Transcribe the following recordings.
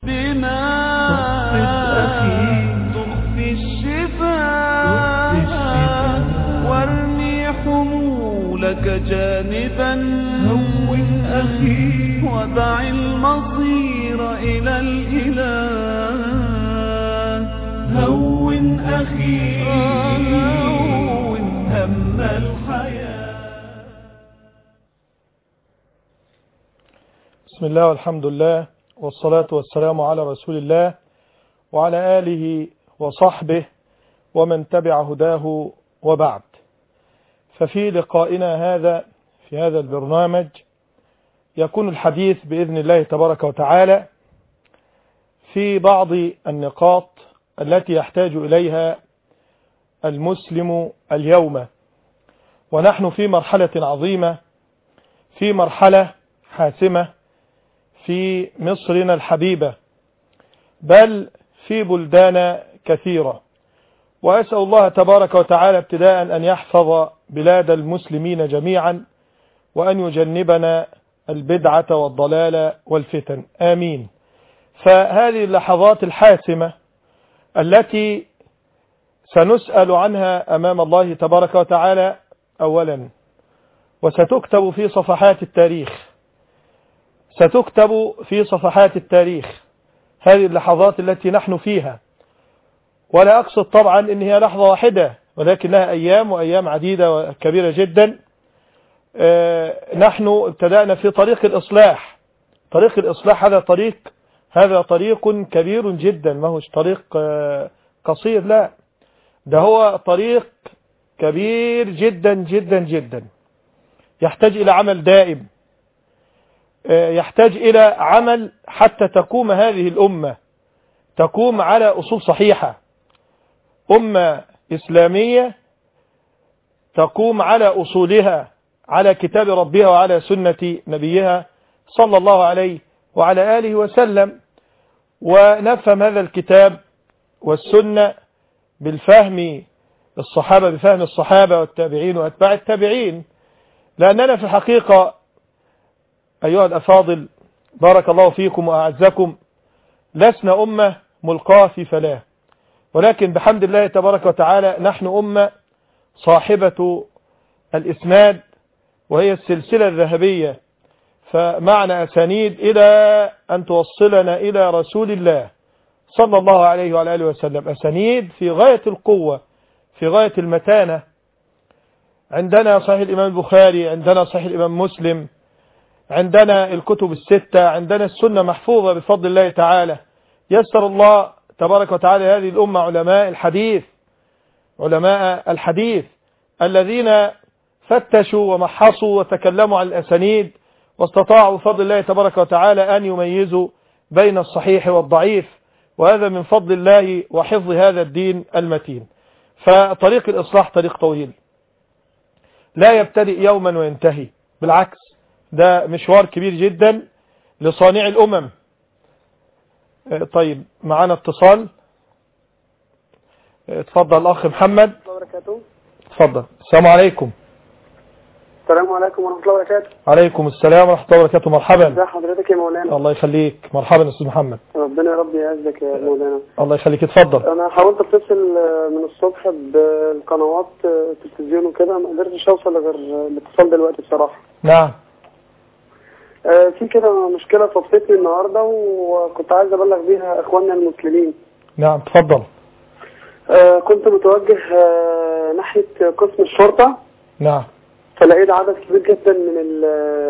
بما أخي تخفي الشفاء تخفي الشفاء وارمي حمولك جانبا هون أخي ودع المصير إلى الإله هون أخي هون هم الحياة بسم الله والحمد لله والصلاة والسلام على رسول الله وعلى آله وصحبه ومن تبع هداه وبعد ففي لقائنا هذا في هذا البرنامج يكون الحديث بإذن الله تبارك وتعالى في بعض النقاط التي يحتاج إليها المسلم اليوم ونحن في مرحلة عظيمة في مرحلة حاسمة في مصرنا الحبيبة بل في بلدان كثيرة وأسأل الله تبارك وتعالى ابتداء أن يحفظ بلاد المسلمين جميعا وأن يجنبنا البدعة والضلال والفتن آمين فهذه اللحظات الحاسمة التي سنسأل عنها أمام الله تبارك وتعالى أولا وستكتب في صفحات التاريخ ستكتب في صفحات التاريخ هذه اللحظات التي نحن فيها ولا أقصد طبعا إن هي لحظة واحدة ولكنها أيام وأيام عديدة وكبيرة جدا آه، نحن ابتدأنا في طريق الإصلاح طريق الإصلاح هذا طريق هذا طريق كبير جدا ما هوش طريق آه، قصير لا ده هو طريق كبير جدا جدا جدا يحتاج إلى عمل دائم يحتاج إلى عمل حتى تقوم هذه الأمة تقوم على أصول صحيحة أمة إسلامية تقوم على أصولها على كتاب ربها وعلى سنة نبيها صلى الله عليه وعلى آله وسلم ونفهم هذا الكتاب والسنة بالفهم الصحابة بفهم الصحابة والتابعين وأتباع التابعين لأننا في الحقيقة أيها الأفاضل بارك الله فيكم وأعزكم لسنا أمة ملقاة في فلاة ولكن بحمد الله تبارك وتعالى نحن أمة صاحبة الإسناد وهي السلسلة الذهبية فمعنى أسانيد إلى أن توصلنا إلى رسول الله صلى الله عليه وعلى آله وسلم أسانيد في غاية القوة في غاية المتانة عندنا صحيح الإمام البخاري عندنا صحيح الإمام مسلم عندنا الكتب الستة عندنا السنة محفوظة بفضل الله تعالى يسر الله تبارك وتعالى هذه الأمة علماء الحديث علماء الحديث الذين فتشوا ومحصوا وتكلموا عن الأسانيد واستطاعوا بفضل الله تبارك وتعالى أن يميزوا بين الصحيح والضعيف وهذا من فضل الله وحفظ هذا الدين المتين فطريق الإصلاح طريق طويل لا يبتدئ يوما وينتهي بالعكس ده مشوار كبير جدا لصانع الأمم آه، طيب معانا اتصال آه، اتفضل الأخ محمد الله وبركاته اتفضل السلام عليكم السلام عليكم ورحمة الله وبركاته عليكم السلام ورحمة الله وبركاته مرحبا ازي حضرتك يا مولانا الله يخليك مرحبا يا أستاذ محمد ربنا يا رب يعزك يا مولانا الله يخليك اتفضل انا حاولت اتصل آه، من الصبح بالقنوات آه، التلفزيون وكده ما قدرتش اوصل غير الاتصال دلوقتي بصراحة نعم آه، في كده مشكلة صدفتني النهاردة وكنت عايز ابلغ بيها اخواننا المسلمين نعم تفضل آه، كنت متوجه آه، ناحية قسم الشرطة نعم فلقيت عدد كبير جدا من ال-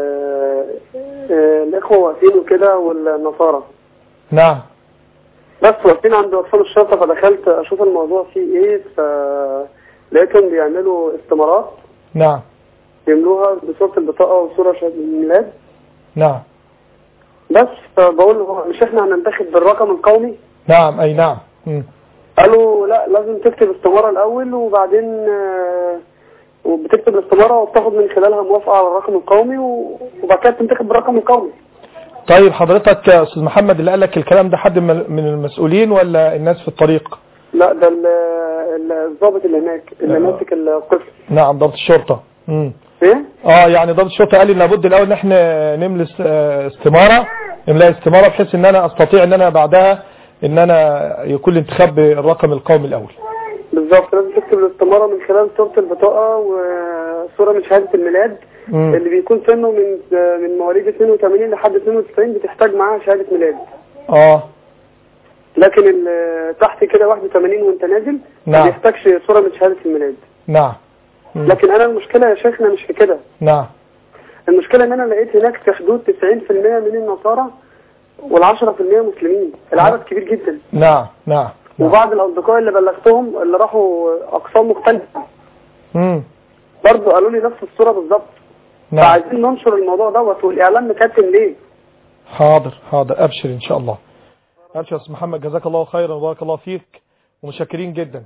آه، الاخوة واقفين وكده والنصارى نعم بس واقفين عند اقسام الشرطه فدخلت اشوف الموضوع فيه ايه فلقيتهم بيعملوا استمارات نعم يملوها بصوره البطاقه وصوره شهاده الميلاد نعم بس فبقول له مش احنا هننتخب بالرقم القومي نعم أي نعم مم. قالوا لا لازم تكتب استماره الاول وبعدين آه، وبتكتب الاستماره وبتاخد من خلالها موافقه على الرقم القومي و- وبعد كده تنتخب بالرقم القومي طيب حضرتك يا أستاذ محمد اللي قال لك الكلام ده حد من من المسؤولين ولا الناس في الطريق لا ده ال- ال- الضابط اللي هناك اللي آه. ماسك القسم نعم ضابط الشرطة مم. ايه اه يعني ضابط الشرطة قال لي لابد الاول ان احنا نملس آه، استمارة املاء استمارة بحيث ان انا استطيع ان انا بعدها ان انا يكون الانتخاب بالرقم القومي الاول بالظبط لازم تكتب الاستمارة من خلال صورة البطاقة وصورة من شهادة الميلاد مم. اللي بيكون سنه من من مواليد 82 لحد 92 بتحتاج معاها شهادة ميلاد اه لكن ال- تحت كده 81 وانت نازل ما نعم. بيحتاجش صورة من شهادة الميلاد نعم مم. لكن انا المشكلة يا شيخنا مش في كده نعم المشكلة ان انا لقيت هناك في حدود 90% من النصارى وال10% مسلمين العدد كبير جدا نعم نعم نعم. وبعض الاصدقاء اللي بلغتهم اللي راحوا اقسام مختلفة مم. برضه قالوا لي نفس الصورة بالظبط نعم فعايزين ننشر الموضوع دوت والاعلام مكتم ليه حاضر حاضر ابشر ان شاء الله ابشر يا استاذ محمد جزاك الله خيرا وبارك الله فيك ومشكرين جدا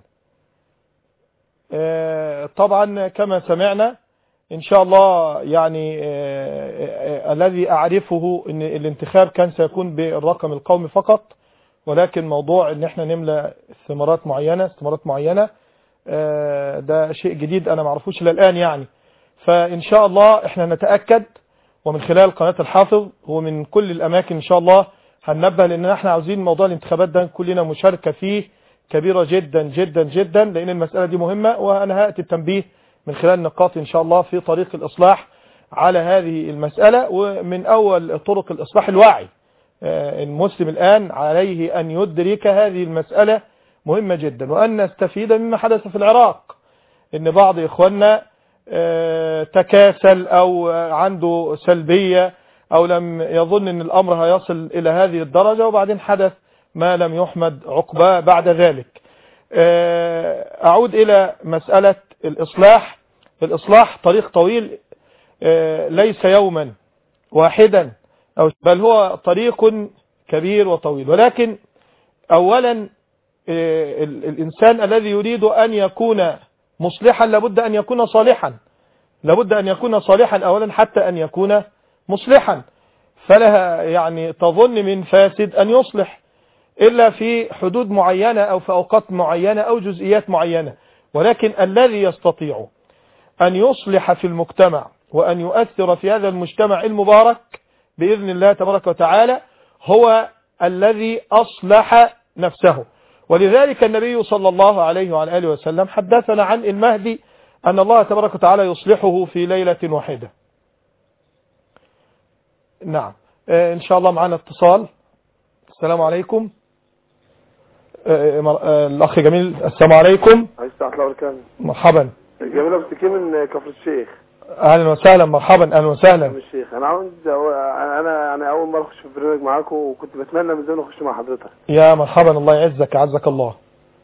آه، طبعا كما سمعنا ان شاء الله يعني آه، آه، آه، الذي اعرفه ان الانتخاب كان سيكون بالرقم القومي فقط ولكن موضوع ان احنا نملى ثمرات معينة ثمرات معينة آه، ده شيء جديد انا معرفوش الى الان يعني فان شاء الله احنا نتأكد ومن خلال قناة الحافظ ومن كل الأماكن إن شاء الله هننبه لأن احنا عاوزين موضوع الانتخابات ده كلنا مشاركة فيه كبيرة جدا جدا جدا لأن المسألة دي مهمة وأنا هأتي التنبيه من خلال نقاط إن شاء الله في طريق الإصلاح على هذه المسألة ومن أول طرق الإصلاح الواعي آه، المسلم الآن عليه أن يدرك هذه المسألة مهمة جدا وأن نستفيد مما حدث في العراق ان بعض اخواننا آه، تكاسل او آه، عنده سلبية او لم يظن ان الامر هيصل الى هذه الدرجة وبعدين حدث ما لم يحمد عقباه بعد ذلك آه، اعود الى مسألة الاصلاح الاصلاح طريق طويل آه، ليس يوما واحدا أو بل هو طريق كبير وطويل ولكن اولا آه، ال- الانسان الذي يريد ان يكون مصلحا لابد أن يكون صالحا لابد أن يكون صالحا أولا حتى أن يكون مصلحا فلها يعني تظن من فاسد أن يصلح إلا في حدود معينة أو في أوقات معينة أو جزئيات معينة ولكن الذي يستطيع أن يصلح في المجتمع وأن يؤثر في هذا المجتمع المبارك بإذن الله تبارك وتعالى هو الذي أصلح نفسه ولذلك النبي صلى الله عليه وعلى آله وسلم حدثنا عن المهدي أن الله تبارك وتعالى يصلحه في ليلة واحدة نعم آه، إن شاء الله معنا اتصال السلام عليكم آه، مر- آه، الأخ جميل السلام عليكم عايز تعطل بركان مرحبا جميل ابو سكين من كفر الشيخ أهلا وسهلا مرحبا أهلا وسهلا من الشيخ انا عاوز انا انا انا اول مره اخش في البرنامج معاكم وكنت بتمنى من زمان اخش مع حضرتك يا مرحبا الله يعزك عزك الله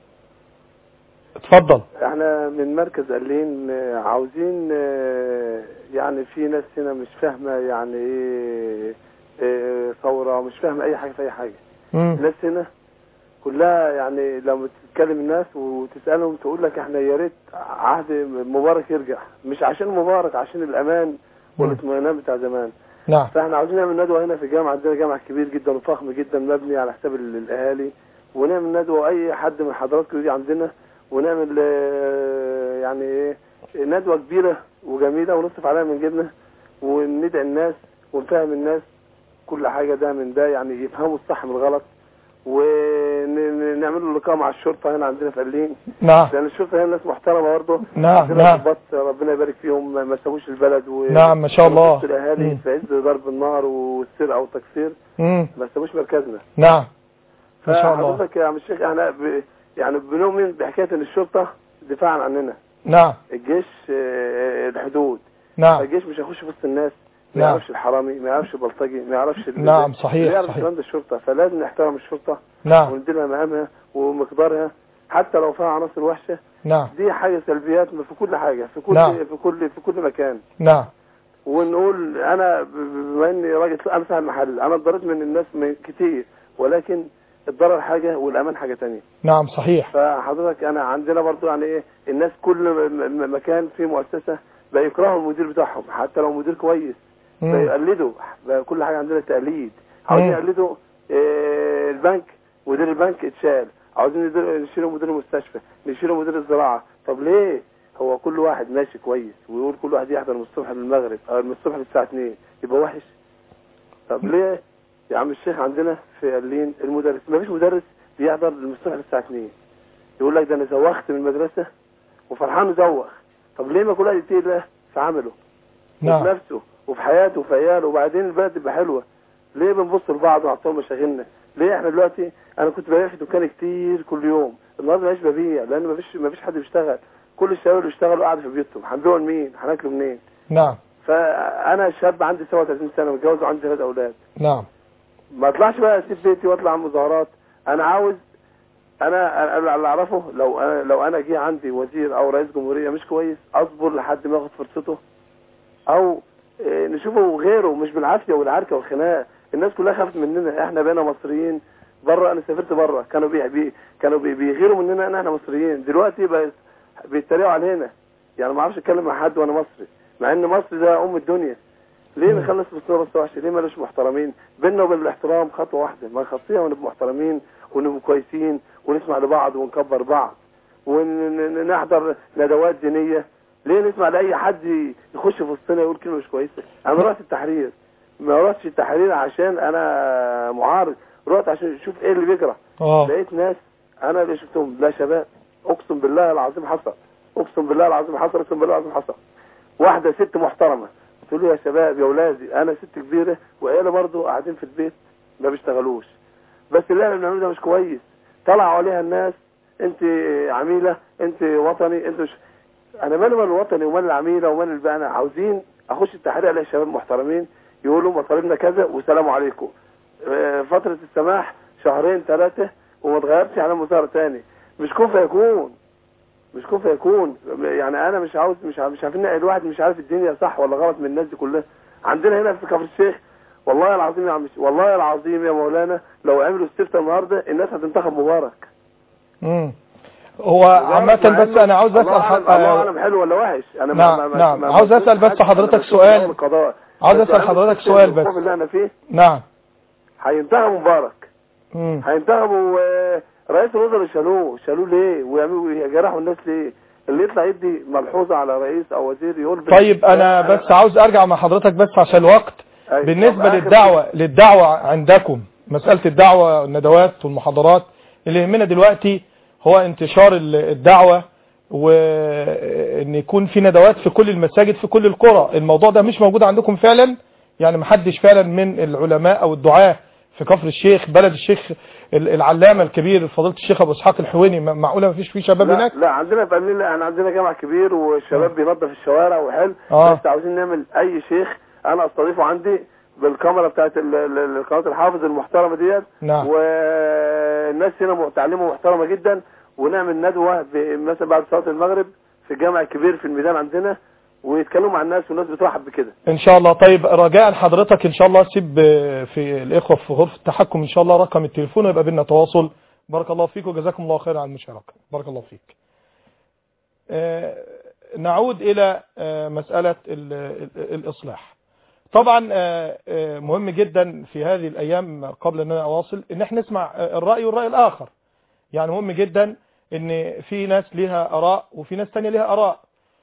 اتفضل احنا من مركز قلين آه، عاوزين آه، يعني في ناس هنا مش فاهمه يعني ايه آه، ثوره مش فاهمه اي حاجه في اي حاجه مم. الناس هنا كلها يعني لما تتكلم الناس وتسالهم تقول لك احنا يا ريت عهد مبارك يرجع مش عشان مبارك عشان الامان والاطمئنان بتاع زمان نعم فاحنا عاوزين نعمل ندوه هنا في الجامعه عندنا جامع كبير جدا وفخم جدا مبني على حساب ال- الاهالي ونعمل ندوه اي حد من حضراتكم يجي عندنا ونعمل آه، يعني ايه ندوه كبيره وجميله ونصرف عليها من جيبنا وندعي الناس ونفهم الناس كل حاجه ده من ده يعني يفهموا الصح من الغلط ونعمل له لقاء مع الشرطه هنا عندنا في قليل نعم لان الشرطه هنا ناس محترمه برضه نعم عندنا نعم ضباط ربنا يبارك فيهم ما- ما سابوش البلد و... نعم ما شاء الله وسط الاهالي مم. في عز ضرب النار والسرقه والتكسير مم. ما سابوش مركزنا نعم ما شاء الله فحضرتك يا عم الشيخ احنا ب... يعني بنؤمن بحكايه ان الشرطه دفاعا عننا نعم الجيش آه، الحدود نعم الجيش مش هيخش في وسط الناس ما نعم. يعرفش الحرامي ما يعرفش البلطجي ما يعرفش ال- نعم صحيح اللي يعرف صحيح الكلام ده الشرطه فلازم نحترم الشرطه نعم ونديلها مهامها ومقدارها حتى لو فيها عناصر وحشه نعم دي حاجه سلبيات في كل حاجه في كل نعم. في كل في كل مكان نعم ونقول انا ب- ب- بما اني راجل انا صاحب محل انا اتضررت من الناس من كتير ولكن الضرر حاجه والامان حاجه تانية نعم صحيح فحضرتك انا عندنا برضو يعني ايه الناس كل م- م- مكان في مؤسسه بقى يكرهوا المدير بتاعهم حتى لو مدير كويس مم. بيقلدوا بقى كل حاجه عندنا تقليد عاوزين مم. يقلدوا آه، البنك مدير البنك اتشال عاوزين يدير- نشيلوا مدير المستشفى نشيلوا مدير الزراعه طب ليه هو كل واحد ماشي كويس ويقول كل واحد يحضر من الصبح للمغرب او من الصبح للساعه 2 يبقى وحش طب ليه يا عم الشيخ عندنا في قلين المدرس ما فيش مدرس بيحضر المصطلح الساعه 2 يقول لك ده انا زوخت من المدرسه وفرحان زوخ طب ليه ما كل واحد يتقي الله في عمله وفي نعم نفسه وفي حياته وفي عياله وبعدين البلد تبقى حلوه ليه بنبص لبعض ونعطيهم مشاغلنا ليه احنا دلوقتي انا كنت ببيع في دكان كتير كل يوم النهارده مش ببيع لان مفيش مفيش حد بيشتغل كل الشباب اللي بيشتغلوا قاعد في بيوتهم هنبيعوا لمين هناكلوا منين نعم فانا شاب عندي 37 سنه متجوز وعندي ثلاث اولاد نعم ما اطلعش بقى اسيب بيتي واطلع مظاهرات انا عاوز انا أنا اللي اعرفه لو انا لو انا جه عندي وزير او رئيس جمهوريه مش كويس اصبر لحد ما ياخد فرصته او إيه، نشوفه غيره مش بالعافيه والعركه والخناقه الناس كلها خافت مننا احنا بقينا مصريين بره انا سافرت بره كانوا بي بي كانوا بي بيغيروا مننا ان احنا مصريين دلوقتي بقى بيتريقوا علينا يعني ما اعرفش اتكلم مع حد وانا مصري مع ان مصر ده ام الدنيا ليه نخلص بالصوره بس وحشه ليه مالوش محترمين بيننا وبين الاحترام خطوه واحده ما نخطيها ونبقى محترمين ونبقى كويسين ونسمع لبعض ونكبر بعض ونحضر ندوات دينيه ليه نسمع لاي حد يخش في وسطنا يقول كلمه مش كويسه انا رحت التحرير ما رحتش التحرير عشان انا معارض رحت عشان اشوف ايه اللي بيجرى اه لقيت ناس انا اللي شفتهم لا شباب اقسم بالله العظيم حصل اقسم بالله العظيم حصل اقسم بالله العظيم حصل واحده ست محترمه قلت له يا شباب يا اولادي انا ست كبيره وعيالي برضه قاعدين في البيت ما بيشتغلوش بس اللي احنا بنعمله ده مش كويس طلعوا عليها الناس انت عميله انت وطني انت مش انا مالي مال الوطني ومال العميله ومال البقى انا عاوزين اخش التحرير الاقي شباب محترمين يقولوا مطالبنا كذا والسلام عليكم آه، فتره السماح شهرين ثلاثه وما اتغيرتش على مظاهره تاني مش كون فيكون مش كون فيكون يعني انا مش عاوز مش عارف- مش عارفين الواحد مش عارف الدنيا صح ولا غلط من الناس دي كلها عندنا هنا في كفر الشيخ والله العظيم يا عم والله العظيم يا مولانا لو عملوا استفتاء النهارده الناس هتنتخب مبارك مم. هو عامة مع بس إنه انا عاوز اسال الله حض- أعلم- الله آه، اعلم حلو ولا وحش انا نعم، نعم. عاوز أسأل بس بشوفش حضرتك حاجة، أنا بشوف سؤال. يوم القضاء. عاوز بس اسال عامل حضرتك السيستم سؤال بس الخوف اللي انا فيه نعم هينتخبوا مبارك مم. هينتخبوا آه، رئيس الوزراء شالوه شالوه ليه ويعملوا يجرحوا الناس ليه اللي يطلع يدي ملحوظه على رئيس او وزير يقول طيب انا بس عاوز ارجع مع حضرتك بس عشان الوقت أيوة. بالنسبة طب آخر للدعوة للدعوة عندكم مسألة الدعوة والندوات والمحاضرات اللي يهمنا دلوقتي هو انتشار ال- الدعوة وان يكون في ندوات في كل المساجد في كل القرى الموضوع ده مش موجود عندكم فعلا يعني محدش فعلا من العلماء او الدعاة في كفر الشيخ بلد الشيخ ال- العلامة الكبير فضيلة الشيخ ابو اسحاق الحويني م- معقولة مفيش فيه شباب لا, هناك لا عندنا في قليل احنا عندنا جامع كبير والشباب بينظف الشوارع وحلو آه. بس عاوزين نعمل اي شيخ انا استضيفه عندي بالكاميرا بتاعت ال- ال- ال- قناه الحافظ المحترمه ديت نعم والناس هنا متعلمه محترمه جدا ونعمل ندوه ب- مثلا بعد صلاه المغرب في الجامع الكبير في الميدان عندنا ويتكلموا مع الناس والناس بترحب بكده ان شاء الله طيب رجاء حضرتك ان شاء الله سيب في الاخوه في غرفه التحكم ان شاء الله رقم التليفون ويبقى بينا تواصل بارك الله فيك وجزاكم الله خيرا على المشاركه بارك الله فيك آه، نعود الى آه، مساله ال- ال- الاصلاح طبعا آه، آه، مهم جدا في هذه الايام قبل ان انا اواصل ان احنا نسمع آه، الراي والراي الاخر يعني مهم جدا ان في ناس ليها اراء وفي ناس تانية ليها اراء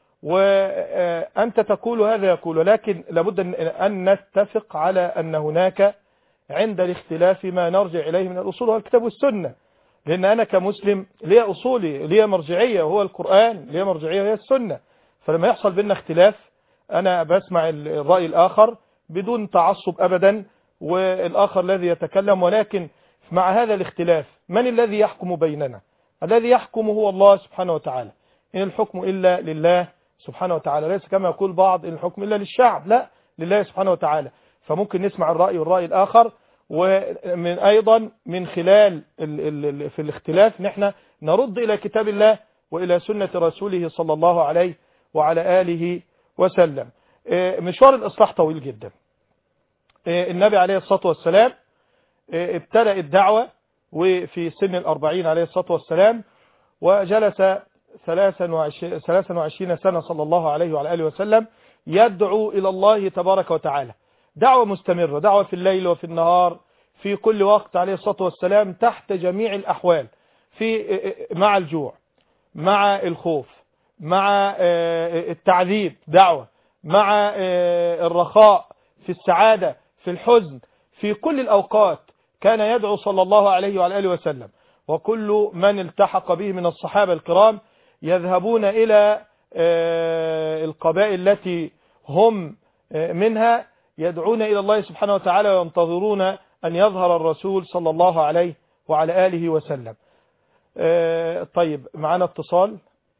وأنت تقول هذا يقول ولكن لابد أن- أن نتفق على أن هناك عند الاختلاف ما نرجع إليه من الأصول والكتاب والسنة لأن أنا كمسلم لي أصولي لي مرجعية وهو القرآن لي مرجعية وهي السنة فلما يحصل بيننا اختلاف أنا بسمع ال- الرأي الآخر بدون تعصب أبدا والآخر الذي يتكلم ولكن مع هذا الاختلاف من الذي يحكم بيننا الذي يحكم هو الله سبحانه وتعالى إن الحكم إلا لله سبحانه وتعالى ليس كما يقول بعض إن الحكم إلا للشعب لا لله سبحانه وتعالى فممكن نسمع الرأي والرأي الآخر ومن أيضا من خلال ال ال ال في الاختلاف نحن نرد إلى كتاب الله وإلى سنة رسوله صلى الله عليه وعلى آله وسلم إيه، مشوار الإصلاح طويل جدا إيه، النبي عليه الصلاة والسلام إيه، ابتدأ الدعوة وفي سن الأربعين عليه الصلاة والسلام وجلس 23 23 سنة صلى الله عليه وعلى آله وسلم يدعو إلى الله تبارك وتعالى دعوة مستمرة دعوة في الليل وفي النهار في كل وقت عليه الصلاة والسلام تحت جميع الأحوال في مع الجوع مع الخوف مع آه، التعذيب دعوة مع آه، الرخاء في السعادة في الحزن في كل الأوقات كان يدعو صلى الله عليه وعلى آله وسلم وكل من التحق به من الصحابة الكرام يذهبون إلى آه، القبائل التي هم آه، منها يدعون إلى الله سبحانه وتعالى وينتظرون أن يظهر الرسول صلى الله عليه وعلى آله وسلم آه، طيب معنا اتصال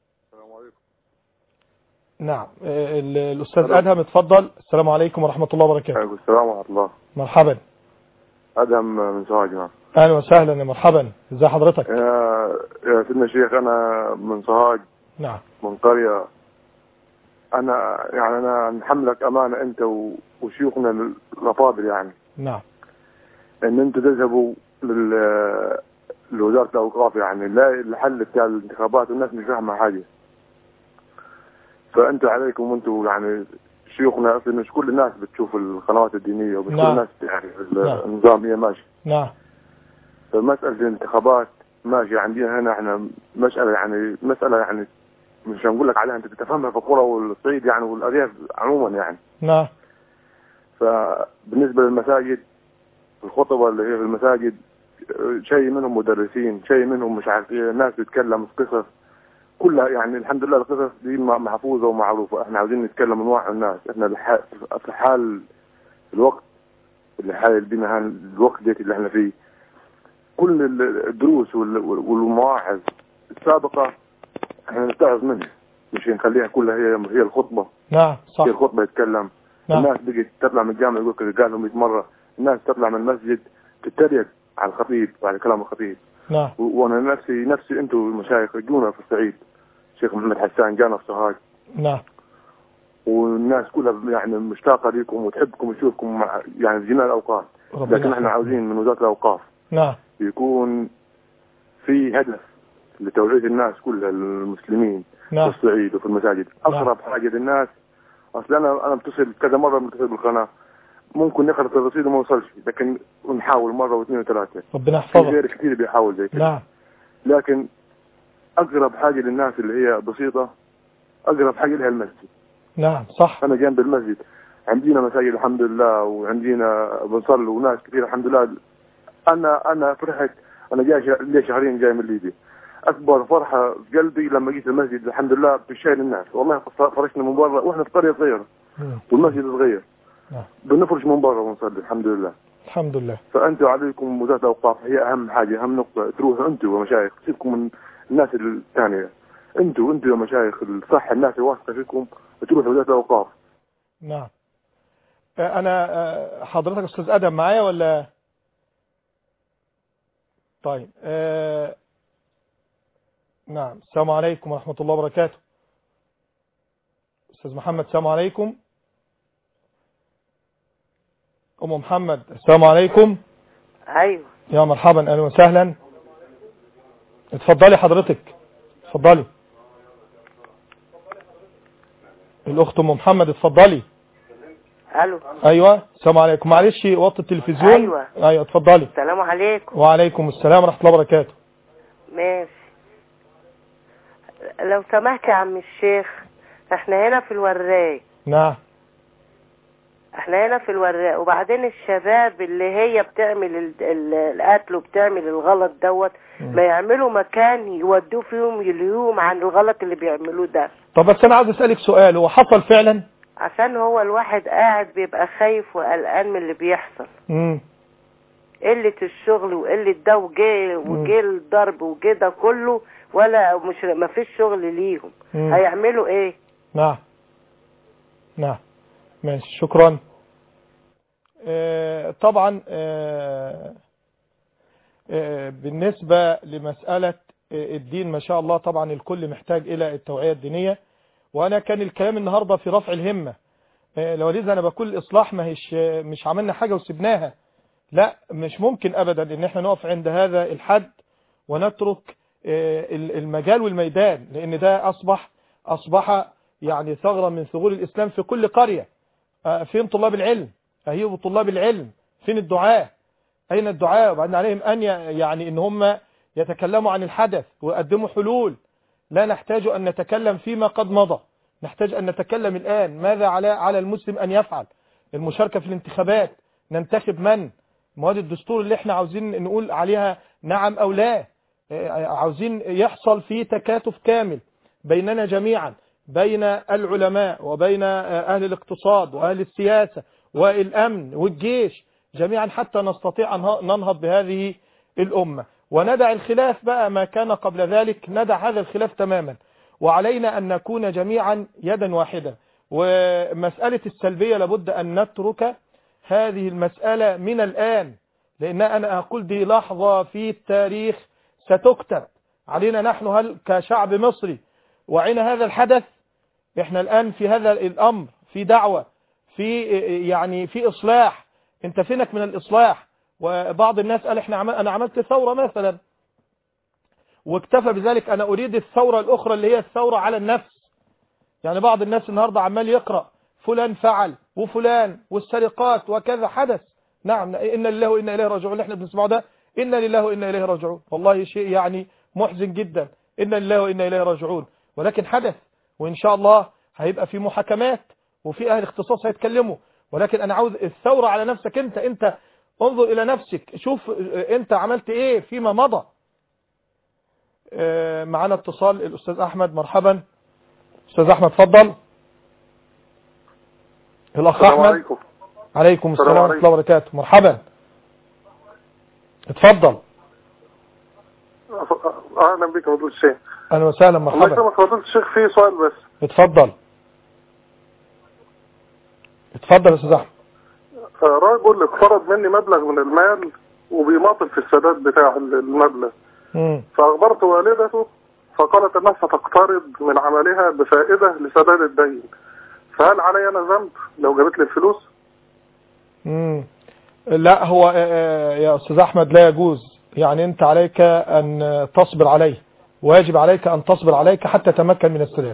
نعم آه، ال- الأستاذ ألو. أدهم اتفضل السلام عليكم ورحمة الله وبركاته عليكم السلام ورحمة الله مرحبا أدهم من سوهاج نعم أهلا وسهلا يا مرحبا ازي حضرتك يا يا سيدنا الشيخ أنا من سوهاج نعم من قرية أنا يعني أنا نحملك أمانة أنت و- وشيوخنا الأفاضل يعني نعم إن أنتم تذهبوا لل لوزارة الأوقاف يعني لا الحل بتاع الانتخابات والناس مش فاهمة حاجة فأنتوا عليكم وأنتوا يعني شيوخنا أصلا مش كل الناس بتشوف القنوات الدينية ومش كل نعم. الناس يعني في نعم. النظام هي ماشي نعم فمسألة الانتخابات ماشي عندنا هنا احنا مسألة يعني مسألة يعني مش هنقول لك عليها انت تفهمها في القرى والصعيد يعني والأرياف عموما يعني نعم فبالنسبة للمساجد الخطبة اللي هي في المساجد اه، شيء منهم مدرسين شيء منهم مش عارف ايه ناس بتتكلم في قصص كلها يعني الحمد لله القصص دي م- محفوظة ومعروفة احنا عاوزين نتكلم ونوعي الناس احنا الح- في حال الوقت اللي حال بينا هان- الوقت ديت اللي احنا فيه كل ال- الدروس وال- وال- والمواعظ السابقة احنا نتعظ منها مش نخليها كلها هي هي الخطبة نعم صح هي الخطبة يتكلم نعم الناس بقت تطلع من الجامع يقول كده قال لهم 100 مرة الناس تطلع من المسجد تتريق على الخطيب وعلى كلام الخطيب نعم و- وانا نفسي نفسي انتم المشايخ جونا في الصعيد شيخ محمد حسان جانا في سوهاج نعم والناس كلها يعني مشتاقة لكم وتحبكم وتشوفكم مع يعني في جميع الأوقات ربنا لكن احنا يحفظك. عاوزين من وزارة الأوقاف نعم يكون في هدف لتوعية الناس كلها المسلمين في نعم الصعيد وفي المساجد أقرب حاجة للناس أصل أنا أنا بتصل كذا مرة متصل بالقناة ممكن نخلص الرصيد وما نوصلش لكن نحاول مرة واثنين وثلاثة ربنا في يحفظك غير كثير بيحاول زي كده نعم لكن أقرب حاجة للناس اللي هي بسيطة أقرب حاجة لها المسجد نعم صح أنا جنب المسجد عندنا مساجد الحمد لله وعندنا بنصلي وناس كثير الحمد لله أنا أنا فرحت أنا جاي شه- لي شهرين جاي من ليبيا أكبر فرحة في قلبي لما جيت المسجد الحمد لله بشايل الناس والله فرشنا من برا وإحنا في قرية صغيرة مم. والمسجد صغير نعم. بنفرش من برا ونصلي الحمد لله الحمد لله فأنتوا عليكم وزارة الأوقاف هي أهم حاجة أهم نقطة تروحوا أنتوا يا مشايخ سيبكم من الناس الثانية أنتوا أنتوا يا مشايخ الصح الناس الواثقة فيكم تروحوا وزارة الأوقاف نعم آه، انا آه، حضرتك استاذ ادم معايا ولا طيب آه، نعم السلام عليكم ورحمة الله وبركاته استاذ محمد السلام عليكم ام محمد السلام عليكم ايوه يا مرحبا اهلا وسهلا اتفضلي حضرتك اتفضلي الاخت ام محمد اتفضلي الو ايوه السلام عليكم معلش وطي التلفزيون أيوة. ايوه اتفضلي السلام عليكم وعليكم السلام ورحمه الله وبركاته ماشي لو سمحت يا عم الشيخ احنا هنا في الوراق نعم احنا هنا في الوراق وبعدين الشباب اللي هي بتعمل ال- ال- القتل وبتعمل الغلط دوت ما يعملوا مكان يودوه فيهم يلهوهم عن الغلط اللي بيعملوه ده طب بس انا عاوز اسالك سؤال هو حصل فعلا عشان هو الواحد قاعد بيبقى خايف وقلقان من اللي بيحصل امم قلة الشغل وقلة ده وجه وجه الضرب وجه ده كله ولا مش ما فيش شغل ليهم مم. هيعملوا ايه نعم نعم ماشي شكرا آه، طبعا آه، آه، بالنسبة لمسألة آه، الدين ما شاء الله طبعا الكل محتاج إلى التوعية الدينية وأنا كان الكلام النهاردة في رفع الهمة آه، لولذا أنا بقول الإصلاح ما هيش مش عملنا حاجة وسبناها لا مش ممكن أبدا إن احنا نقف عند هذا الحد ونترك آه، المجال والميدان لأن ده أصبح أصبح يعني ثغرة من ثغور الإسلام في كل قرية آه، فين طلاب العلم أهيب طلاب العلم فين الدعاء أين الدعاء وبعدين عليهم أن ي- يعني إن هم يتكلموا عن الحدث ويقدموا حلول لا نحتاج أن نتكلم فيما قد مضى نحتاج أن نتكلم الآن ماذا على على المسلم أن يفعل المشاركة في الانتخابات ننتخب من مواد الدستور اللي احنا عاوزين نقول عليها نعم او لا آه، عاوزين يحصل فيه تكاتف كامل بيننا جميعا بين العلماء وبين آه، اهل الاقتصاد واهل السياسة والامن والجيش جميعا حتى نستطيع ان ننهض بهذه الامة وندع الخلاف بقى ما كان قبل ذلك ندع هذا الخلاف تماما وعلينا ان نكون جميعا يدا واحدة ومسألة السلبية لابد ان نترك هذه المسألة من الآن لأن أنا أقول دي لحظة في التاريخ ستكتب علينا نحن هل كشعب مصري وعين هذا الحدث احنا الآن في هذا الأمر في دعوة في يعني في إصلاح انت فينك من الإصلاح وبعض الناس قال احنا عمل أنا عملت ثورة مثلا واكتفى بذلك أنا أريد الثورة الأخرى اللي هي الثورة على النفس يعني بعض الناس النهاردة عمال يقرأ فلان فعل وفلان والسرقات وكذا حدث نعم إن لله وإنا إليه راجعون اللي احنا بنسمعه ده إن لله وإنا إليه راجعون والله شيء يعني محزن جدا إن لله وإنا إليه راجعون ولكن حدث وإن شاء الله هيبقى في محاكمات وفي أهل اختصاص هيتكلموا ولكن أنا عاوز الثورة على نفسك أنت أنت انظر إلى نفسك شوف أنت عملت إيه فيما مضى معنا اتصال الأستاذ أحمد مرحبا أستاذ أحمد تفضل الأخ السلام أحمد عليكم عليكم السلام السلام ورحمة الله وبركاته مرحبا اتفضل اهلا بك يا فضيله الشيخ اهلا وسهلا الله مرحبا يسلمك يا فضيله الشيخ في سؤال بس اتفضل اتفضل يا استاذ احمد آه، رجل اقترض مني مبلغ من المال وبيماطل في السداد بتاع المبلغ مم. فاخبرت والدته فقالت انها ستقترض من عملها بفائده لسداد الدين فهل علي انا ذنب لو جابت لي الفلوس؟ مم. لا هو آه، آه، يا استاذ احمد لا يجوز يعني انت عليك ان تصبر عليه واجب عليك ان تصبر عليك حتى تمكن من السداد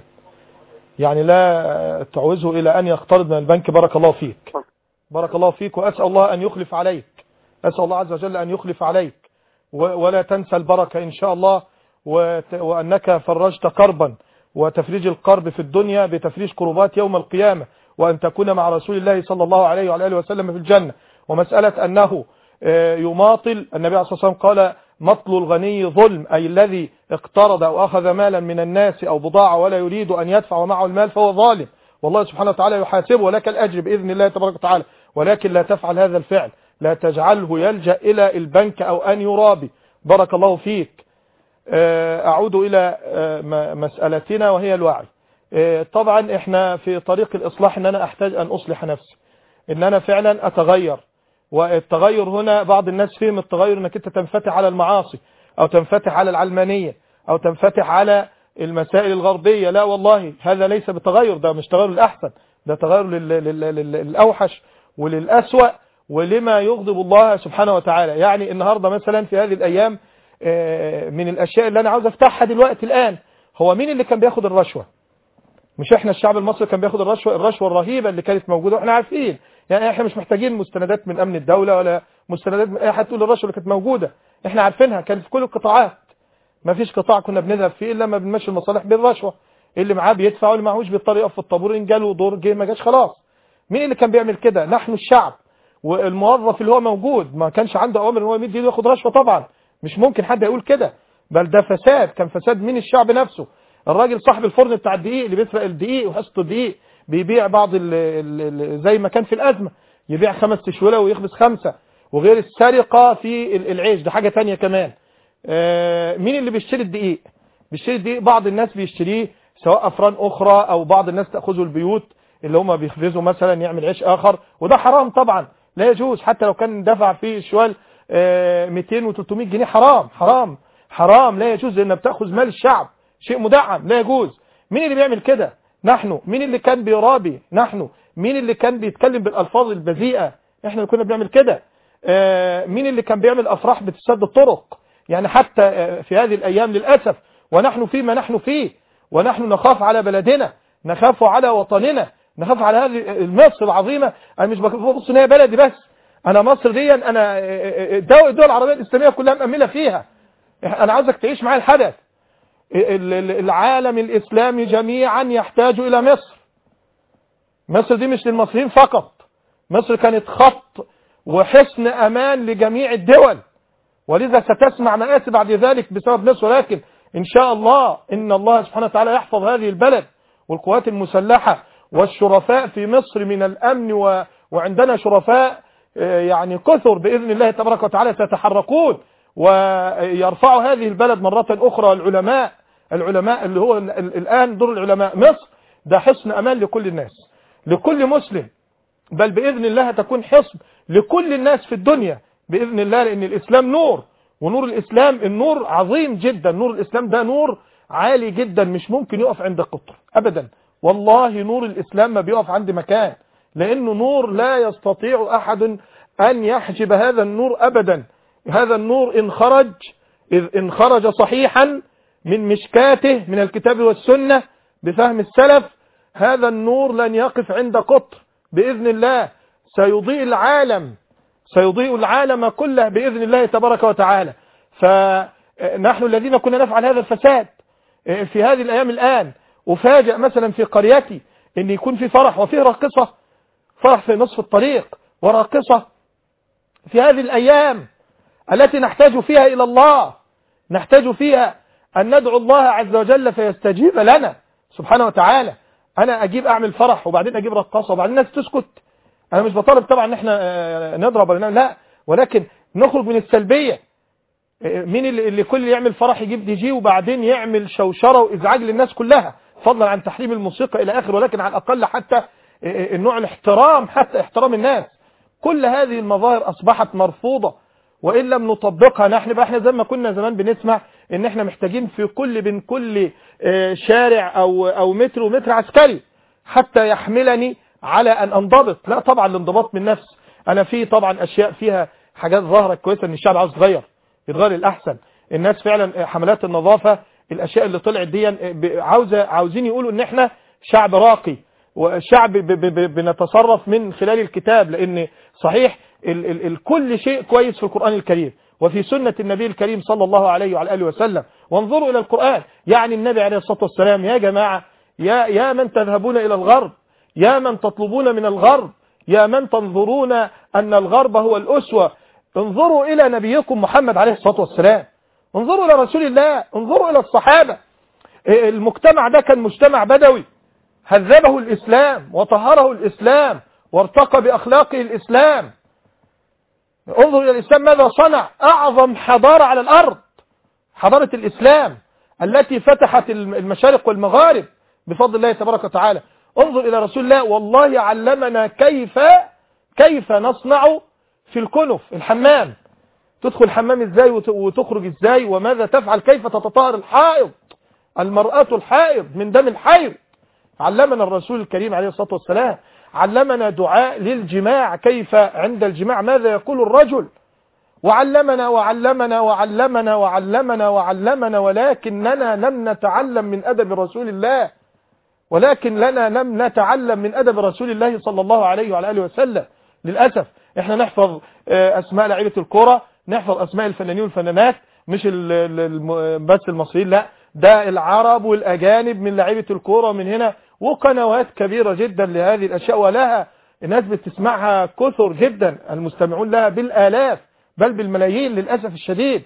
يعني لا تعوزه الى ان يقترض من البنك بارك الله فيك بارك الله فيك واسال الله ان يخلف عليك اسال الله عز وجل ان يخلف عليك و- ولا تنسى البركه ان شاء الله وت- وانك فرجت كربا وتفريج الكرب في الدنيا بتفريج كربات يوم القيامه وان تكون مع رسول الله صلى الله عليه وعلى اله وسلم في الجنه ومساله انه آه، يماطل النبي عليه الصلاه والسلام قال مطل الغني ظلم أي الذي اقترض أو أخذ مالا من الناس أو بضاعة ولا يريد أن يدفع معه المال فهو ظالم والله سبحانه وتعالى يحاسبه ولك الأجر بإذن الله تبارك وتعالى ولكن لا تفعل هذا الفعل لا تجعله يلجأ إلى البنك أو أن يرابي بارك الله فيك آه، أعود إلى آه، م- مسألتنا وهي الوعي آه، طبعا احنا في طريق الإصلاح ان أنا أحتاج أن أصلح نفسي ان أنا فعلا أتغير والتغير هنا بعض الناس فهم التغير انك انت تنفتح على المعاصي او تنفتح على العلمانية او تنفتح على المسائل الغربية لا والله هذا ليس بتغير ده مش تغير الأحسن ده تغير لل- لل- لل- للأوحش وللأسوأ ولما يغضب الله سبحانه وتعالى يعني النهاردة مثلا في هذه الأيام آه، من الأشياء اللي أنا عاوز أفتحها دلوقتي الآن هو مين اللي كان بياخد الرشوة مش احنا الشعب المصري كان بياخد الرشوة الرشوة الرهيبة اللي كانت موجودة واحنا عارفين يعني احنا مش محتاجين مستندات من امن الدولة ولا مستندات من اي حد تقول الرشوة اللي كانت موجودة احنا عارفينها كانت في كل القطاعات ما فيش قطاع كنا بنذهب فيه الا لما بنمشي المصالح بالرشوة اللي معاه بيدفع واللي معهوش بيضطر يقف في الطابور ان جاله دور جه ما جاش خلاص مين اللي كان بيعمل كده نحن الشعب والموظف اللي هو موجود ما كانش عنده اوامر ان هو يمد ايده ياخد رشوة طبعا مش ممكن حد يقول كده بل ده فساد كان فساد من الشعب نفسه الراجل صاحب الفرن بتاع الدقيق اللي بيسرق الدقيق وحصة الدقيق بيبيع بعض ال ال ال زي ما كان في الأزمة يبيع خمس تشويلة ويخبز خمسة وغير السرقة في ال- العيش ده حاجة تانية كمان آه، مين اللي بيشتري الدقيق بيشتري الدقيق بعض الناس بيشتريه سواء أفران أخرى أو بعض الناس تأخذه البيوت اللي هم بيخبزوا مثلا يعمل عيش آخر وده حرام طبعا لا يجوز حتى لو كان دفع فيه شوال آه، 200 و300 جنيه حرام حرام حرام لا يجوز لأنها بتأخذ مال الشعب شيء مدعم لا يجوز مين اللي بيعمل كده نحن مين اللي كان بيرابي نحن مين اللي كان بيتكلم بالألفاظ البذيئة احنا اللي كنا بنعمل كده آه، مين اللي كان بيعمل أفراح بتسد الطرق يعني حتى آه، في هذه الأيام للأسف ونحن فيما نحن فيه ونحن نخاف على بلدنا نخاف على وطننا نخاف على هذه مصر العظيمة أنا مش ببص ان هي بلدي بس أنا مصر دي أنا آه، الدول الدول العربية الإسلامية كلها مأملة فيها أنا عاوزك تعيش معايا الحدث ال- ال- العالم الإسلامي جميعا يحتاج إلى مصر مصر دي مش للمصريين فقط مصر كانت خط وحصن أمان لجميع الدول ولذا ستسمع مآسي بعد ذلك بسبب ناس ولكن إن شاء الله إن الله سبحانه وتعالى يحفظ هذه البلد والقوات المسلحة والشرفاء في مصر من الأمن و... وعندنا شرفاء آه، يعني كثر بإذن الله تبارك وتعالى سيتحركون ويرفعوا هذه البلد مرة أخرى العلماء العلماء اللي هو ال- ال- الآن دور العلماء مصر ده حصن أمان لكل الناس لكل مسلم بل بإذن الله تكون حصن لكل الناس في الدنيا بإذن الله لأن الإسلام نور ونور الإسلام النور عظيم جدا نور الإسلام ده نور عالي جدا مش ممكن يقف عند قطر أبدا والله نور الإسلام ما بيقف عند مكان لأنه نور لا يستطيع أحد أن يحجب هذا النور أبدا هذا النور إن خرج إذ إن خرج صحيحا من مشكاته من الكتاب والسنة بفهم السلف هذا النور لن يقف عند قطر بإذن الله سيضيء العالم سيضيء العالم كله بإذن الله تبارك وتعالى فنحن الذين كنا نفعل هذا الفساد في هذه الأيام الآن أفاجأ مثلا في قريتي أن يكون في فرح وفيه راقصة فرح في نصف الطريق وراقصة في هذه الأيام التي نحتاج فيها إلى الله نحتاج فيها أن ندعو الله عز وجل فيستجيب لنا سبحانه وتعالى أنا أجيب أعمل فرح وبعدين أجيب رقاصة وبعدين الناس تسكت أنا مش بطالب طبعا أن احنا آه، نضرب ولا نعمل لا ولكن نخرج من السلبية آه، مين اللي, اللي كل يعمل فرح يجيب دي جي وبعدين يعمل شوشرة وإزعاج للناس كلها فضلا عن تحريم الموسيقى إلى آخر ولكن على الأقل حتى آه، آه، النوع الاحترام حتى احترام الناس كل هذه المظاهر أصبحت مرفوضة وإن لم نطبقها نحن بقى احنا زي ما كنا زمان بنسمع ان احنا محتاجين في كل بين كل آه، شارع او او متر ومتر عسكري حتى يحملني على ان انضبط لا طبعا الانضباط من نفس انا في طبعا اشياء فيها حاجات ظاهرة كويسة ان الشعب عاوز يتغير يتغير للاحسن الناس فعلا آه، حملات النظافة الاشياء اللي طلعت دي آه، ب- عاوزة عاوزين يقولوا ان احنا شعب راقي وشعب ب- ب- ب- بنتصرف من خلال الكتاب لان صحيح ال ال ال كل شيء كويس في القرآن الكريم وفي سنة النبي الكريم صلى الله عليه وعلى آله وسلم وانظروا إلى القرآن يعني النبي عليه الصلاة والسلام يا جماعة يا, يا من تذهبون إلى الغرب يا من تطلبون من الغرب يا من تنظرون أن الغرب هو الأسوة انظروا إلى نبيكم محمد عليه الصلاة والسلام انظروا إلى رسول الله انظروا إلى الصحابة إيه المجتمع ده كان مجتمع بدوي هذبه الإسلام وطهره الإسلام وارتقى بأخلاقه الإسلام انظر إلى الإسلام ماذا صنع أعظم حضارة على الأرض حضارة الإسلام التي فتحت المشارق والمغارب بفضل الله تبارك وتعالى انظر إلى رسول الله والله علمنا كيف كيف نصنع في الكنف الحمام تدخل الحمام ازاي وت- وتخرج ازاي وماذا تفعل كيف تتطهر الحائض المرأة الحائض من دم الحيض علمنا الرسول الكريم عليه الصلاة والسلام علمنا دعاء للجماع كيف عند الجماع ماذا يقول الرجل وعلمنا وعلمنا وعلمنا وعلمنا وعلمنا ولكننا لم نتعلم من أدب رسول الله ولكن لنا لم نتعلم من أدب رسول الله صلى الله عليه وعلى آله وسلم للأسف احنا نحفظ آه، أسماء لعيبة الكرة نحفظ أسماء الفنانين والفنانات مش ال- ال- الم- بس المصريين لا ده العرب والأجانب من لعيبة الكرة من هنا وقنوات كبيرة جدا لهذه الأشياء ولها الناس بتسمعها كثر جدا المستمعون لها بالآلاف بل بالملايين للأسف الشديد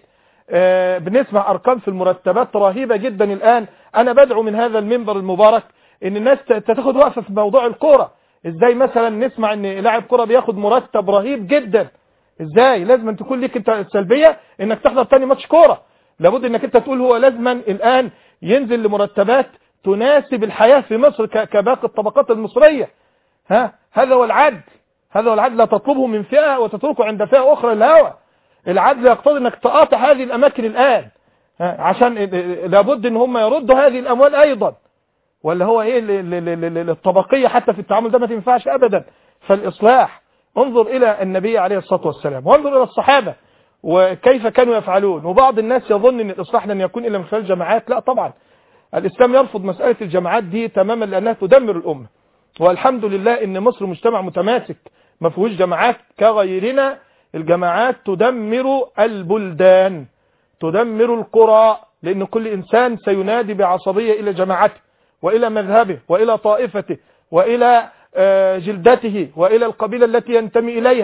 آه، بنسمع أرقام في المرتبات رهيبة جدا الآن أنا بدعو من هذا المنبر المبارك إن الناس ت- تاخد وقفة في موضوع الكرة إزاي مثلا نسمع إن لاعب كرة بياخد مرتب رهيب جدا إزاي لازم أن تكون لك أنت السلبية إنك تحضر تاني ماتش كرة لابد إنك أنت تقول هو لازما الآن ينزل لمرتبات تناسب الحياة في مصر ك- كباقي الطبقات المصرية ها هذا هو العدل هذا هو العدل لا تطلبه من فئة وتتركه عند فئة أخرى الهوى العدل يقتضي انك تقاطع هذه الاماكن الان ها، عشان لابد ان هم يردوا هذه الاموال ايضا ولا هو ايه ال- ال- ال- ال- الطبقية حتى في التعامل ده ما تنفعش ابدا فالاصلاح انظر الى النبي عليه الصلاة والسلام وانظر الى الصحابة وكيف كانوا يفعلون وبعض الناس يظن ان الاصلاح لن يكون الا من خلال جماعات لا طبعا الاسلام يرفض مسألة الجماعات دي تماما لانها تدمر الامة والحمد لله ان مصر مجتمع متماسك ما فيهوش جماعات كغيرنا الجماعات تدمر البلدان تدمر القرى لأن كل إنسان سينادي بعصبية إلى جماعته وإلى مذهبه وإلى طائفته وإلى آه، جلدته وإلى القبيلة التي ينتمي إليها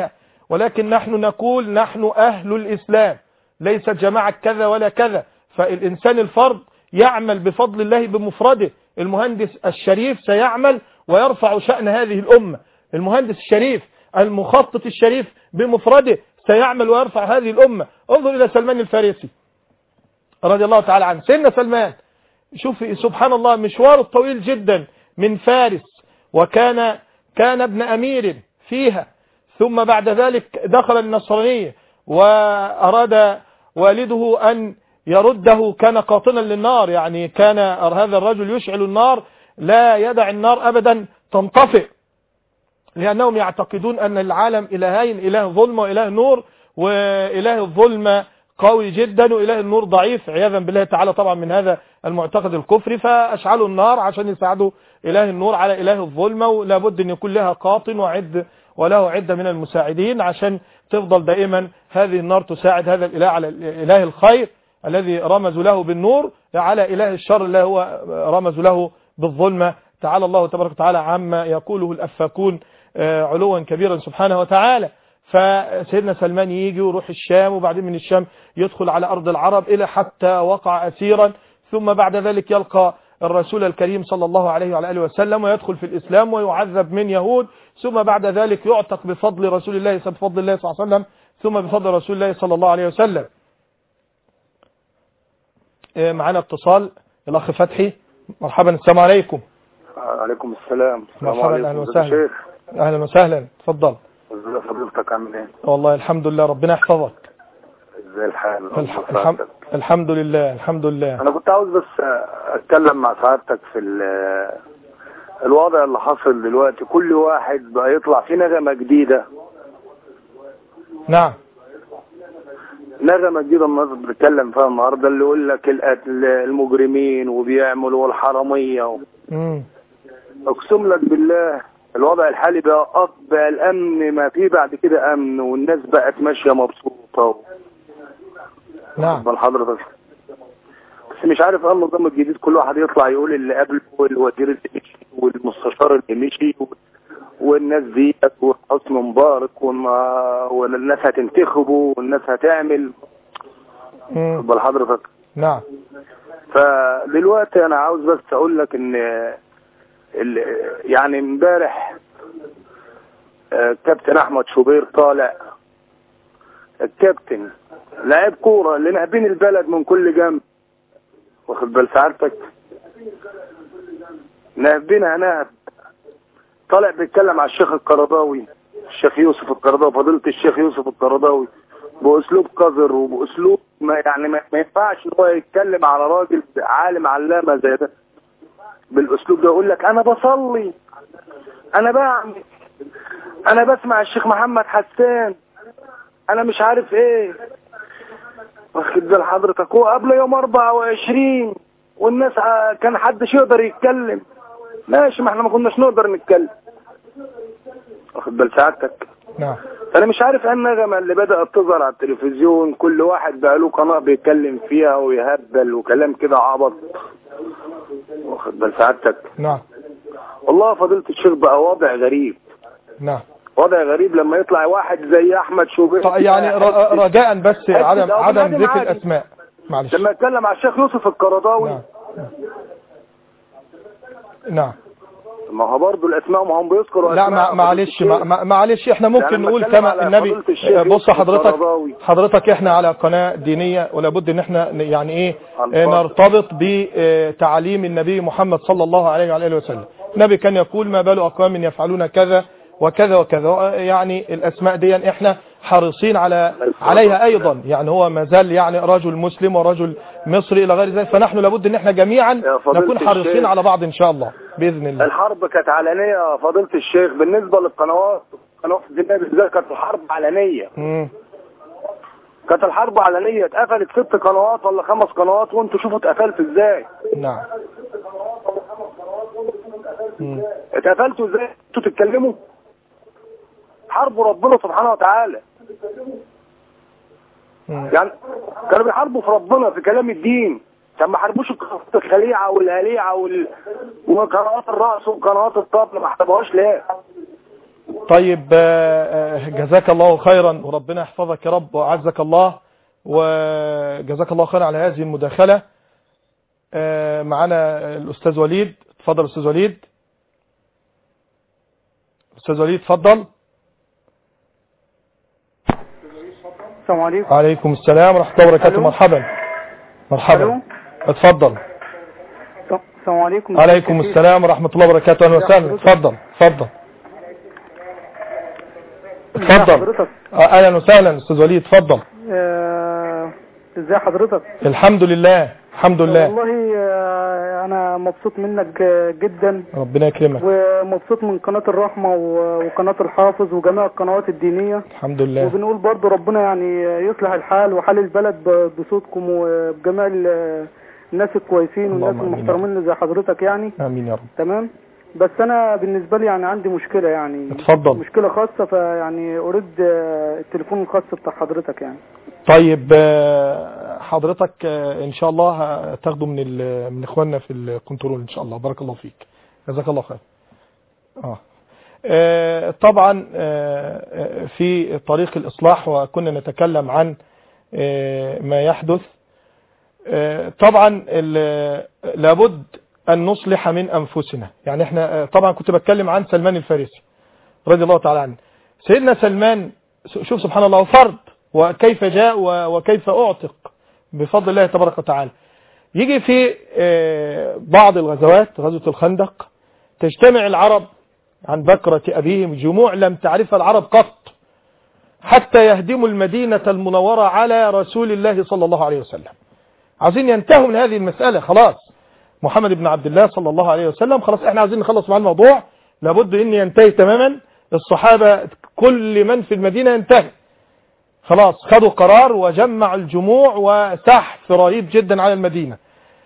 ولكن نحن نقول نحن أهل الإسلام ليست جماعة كذا ولا كذا فالإنسان الفرد يعمل بفضل الله بمفرده المهندس الشريف سيعمل ويرفع شأن هذه الأمة المهندس الشريف المخطط الشريف بمفرده سيعمل ويرفع هذه الأمة انظر إلى سلمان الفارسي رضي الله تعالى عنه سيدنا سلمان شوف سبحان الله مشوار طويل جدا من فارس وكان كان ابن أمير فيها ثم بعد ذلك دخل النصرانية وأراد والده أن يرده كان قاطنا للنار يعني كان هذا الرجل يشعل النار لا يدع النار أبدا تنطفئ لأنهم يعتقدون أن العالم إلهين إله ظلم وإله نور وإله الظلم قوي جدا وإله النور ضعيف عياذا بالله تعالى طبعا من هذا المعتقد الكفري فأشعلوا النار عشان يساعدوا إله النور على إله الظلم ولا بد أن يكون لها قاطن وعد وله عدة من المساعدين عشان تفضل دائما هذه النار تساعد هذا الإله على إله الخير الذي رمزوا له بالنور على إله الشر اللي هو رمزوا له بالظلمة تعالى الله تبارك وتعالى عما يقوله الأفاكون علوا كبيرا سبحانه وتعالى فسيدنا سلمان يجي ويروح الشام وبعدين من الشام يدخل على أرض العرب إلى حتى وقع أسيرا ثم بعد ذلك يلقى الرسول الكريم صلى الله عليه وعلى آله وسلم ويدخل في الإسلام ويعذب من يهود ثم بعد ذلك يعتق بفضل رسول الله بفضل الله صلى الله عليه وسلم ثم بفضل رسول الله صلى الله عليه وسلم معنا اتصال الأخ فتحي مرحبا السلام عليكم عليكم السلام السلام مرحبا عليكم أهلا ازيك وسهلا. يا شيخ أهلا وسهلا تفضل ازي فضيلتك عامل ايه والله الحمد لله ربنا يحفظك ازاي الحال الح... اللهم الحم... صل. الحمد لله الحمد لله انا كنت عاوز بس اتكلم مع سعادتك في ال- الوضع اللي حاصل دلوقتي كل واحد بقى يطلع فيه نغمة جديدة نعم نغمة جديدة الناس بتتكلم فيها النهارده اللي يقول لك القتل المجرمين وبيعملوا والحرامية و... مم. اقسم لك بالله الوضع الحالي بقى أط- بقى الامن ما فيه بعد كده امن والناس بقت ماشيه مبسوطه و... نعم بل حضرتك بس مش عارف ايه النظام الجديد كل واحد يطلع يقول اللي قبله والوزير اللي مشي والمستشار اللي مشي و- والناس دي وحسني مبارك وما والناس هتنتخبه والناس هتعمل مم. بل حضرتك نعم فدلوقتي انا عاوز بس اقول لك ان ال- يعني امبارح آه، كابتن احمد شوبير طالع الكابتن لاعب كوره اللي نهبين البلد من كل جنب واخد بال سعادتك نهبينها نهب طالع بيتكلم على الشيخ القرضاوي الشيخ يوسف القرضاوي فضيله الشيخ يوسف القرضاوي باسلوب قذر وباسلوب ما يعني ما, ما ينفعش ان هو يتكلم على راجل عالم علامه زي ده بالاسلوب ده يقول لك انا بصلي انا بعمل انا بسمع الشيخ محمد حسان انا مش عارف ايه واخد بال حضرتك هو قبل يوم 24 والناس ع- كان حدش يقدر يتكلم ماشي ما احنا ما كناش نقدر نتكلم واخد بال سعادتك نعم انا مش عارف ايه النغمه اللي بدات تظهر على التلفزيون كل واحد بقى له قناه بيتكلم فيها ويهبل وكلام كده عبط واخد بال سعادتك نعم والله فضيله الشيخ بقى وضع غريب نعم وضع غريب لما يطلع واحد زي احمد شوبير طيب يعني ر- رجاء بس عدم أو عدم بنادم ذكر عادي. الاسماء معلش لما يتكلم على الشيخ يوسف القرضاوي نعم نعم ما هو برضه الاسماء ما هم بيذكروا لا أسماء مع- فضيلة معلش الشيخ. مع- مع- معلش احنا ممكن يعني لما نقول أتكلم كما على النبي فضيلة الشيخ بص يوسف حضرتك القرضاوي. حضرتك احنا على قناة دينية ولا بد ان احنا ن- يعني ايه الفاضل. آه، نرتبط بتعليم النبي محمد صلى الله عليه وعلى اله وسلم النبي كان يقول ما بال اقوام يفعلون كذا وكذا وكذا آه، يعني الاسماء دي احنا حريصين على عليها ايضا يعني هو ما زال يعني رجل مسلم ورجل مصري الى غير ذلك فنحن لابد ان احنا جميعا يا فضيلة نكون حريصين الشيخ. على بعض ان شاء الله باذن الله الحرب كانت علنيه يا فضيله الشيخ بالنسبه للقنوات قناه الدنيا بالذات كانت الحرب علنيه مم. كانت الحرب علنيه اتقفلت ست قنوات ولا خمس قنوات وانتوا شوفوا اتقفلت ازاي نعم مم. اتقفلتوا ازاي انتوا تتكلموا حاربوا ربنا سبحانه وتعالى مم. يعني كانوا بيحاربوا في ربنا في كلام الدين كان ما حاربوش القنوات الخليعه والهليعه وال... وقنوات الرأس وقنوات الطبل ما حاربوهاش ليه طيب آه، آه، جزاك الله خيرا وربنا يحفظك يا رب وأعزك الله وجزاك الله خيرا على هذه المداخلة آه، معنا الأستاذ وليد اتفضل أستاذ وليد أستاذ وليد اتفضل السلام عليكم عليكم السلام ورحمة الله وبركاته ألو. مرحبا مرحبا ألو. اتفضل السلام عليكم عليكم السلام ورحمة الله وبركاته أهلا وسهلا اتفضل اتفضل اتفضل حضرتك آه، أهلا وسهلا أستاذ وليد اتفضل آه، ازاي حضرتك الحمد لله الحمد لله والله آه، انا مبسوط منك آه، جدا ربنا يكرمك ومبسوط من قناة الرحمة و- وقناة الحافظ وجميع القنوات الدينية الحمد لله وبنقول برضو ربنا يعني يصلح الحال وحال البلد ب- بصوتكم وبجميع ال- الناس الكويسين والناس اللهم آمين. المحترمين اللي زي حضرتك يعني آمين يا رب تمام بس انا بالنسبة لي يعني عندي مشكلة يعني اتفضل مشكلة خاصة فيعني اريد آه، التليفون الخاص بتاع حضرتك يعني طيب آه، حضرتك آه، ان شاء الله هتاخده من ال- من اخواننا في الكنترول ان شاء الله بارك الله فيك جزاك الله خير اه آه، طبعا آه، آه، في طريق الإصلاح وكنا نتكلم عن آه، ما يحدث آه، طبعا ال- لابد أن نصلح من أنفسنا يعني احنا آه، طبعا كنت بتكلم عن سلمان الفارسي رضي الله تعالى عنه سيدنا سلمان شوف سبحان الله فرد وكيف جاء و- وكيف أعتق بفضل الله تبارك وتعالى يجي في آه، بعض الغزوات غزوة الخندق تجتمع العرب عن بكرة أبيهم جموع لم تعرفها العرب قط حتى يهدموا المدينة المنورة على رسول الله صلى الله عليه وسلم عايزين ينتهوا من هذه المسألة خلاص محمد بن عبد الله صلى الله عليه وسلم خلاص احنا عايزين نخلص مع الموضوع لابد ان ينتهي تماما الصحابة كل من في المدينة ينتهي خلاص خدوا قرار وجمع الجموع وسحف رهيب جدا على المدينة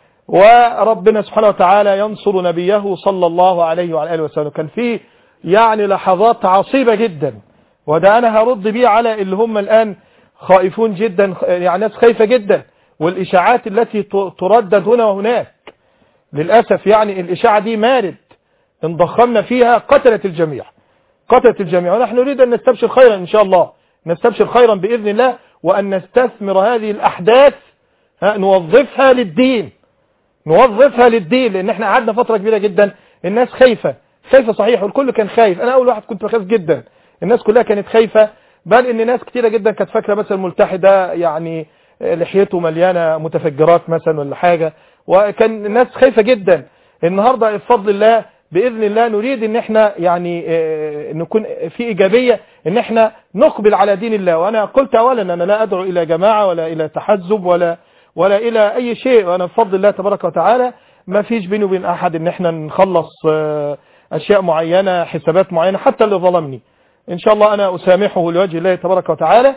وربنا سبحانه وتعالى ينصر نبيه صلى الله عليه وعلى آله وسلم كان في يعني لحظات عصيبة جدا وده أنا هرد بيه على اللي هم الآن خائفون جدا يعني ناس خايفة جدا والإشاعات التي ت- تردد هنا وهناك للأسف يعني الإشاعة دي مارد إن ضخمنا فيها قتلت الجميع قتلت الجميع ونحن نريد أن نستبشر خيرا إن شاء الله نستبشر خيرا بإذن الله وأن نستثمر هذه الأحداث ها، نوظفها للدين نوظفها للدين لان احنا قعدنا فترة كبيرة جدا الناس خايفة خايفة صحيح والكل كان خايف انا اول واحد كنت بخاف جدا الناس كلها كانت خايفة بل ان ناس كتيرة جدا كانت فاكرة مثلا الملتحي ده يعني لحيته مليانة متفجرات مثلا ولا حاجة وكان الناس خايفة جدا النهاردة بفضل الله بإذن الله نريد ان احنا يعني آه، نكون في ايجابية ان احنا نقبل على دين الله وانا قلت اولا انا لا ادعو الى جماعة ولا الى تحزب ولا ولا الى اي شيء وانا بفضل الله تبارك وتعالى ما فيش بيني وبين احد ان احنا نخلص آه، اشياء معينة حسابات معينة حتى اللي ظلمني ان شاء الله انا اسامحه لوجه الله تبارك وتعالى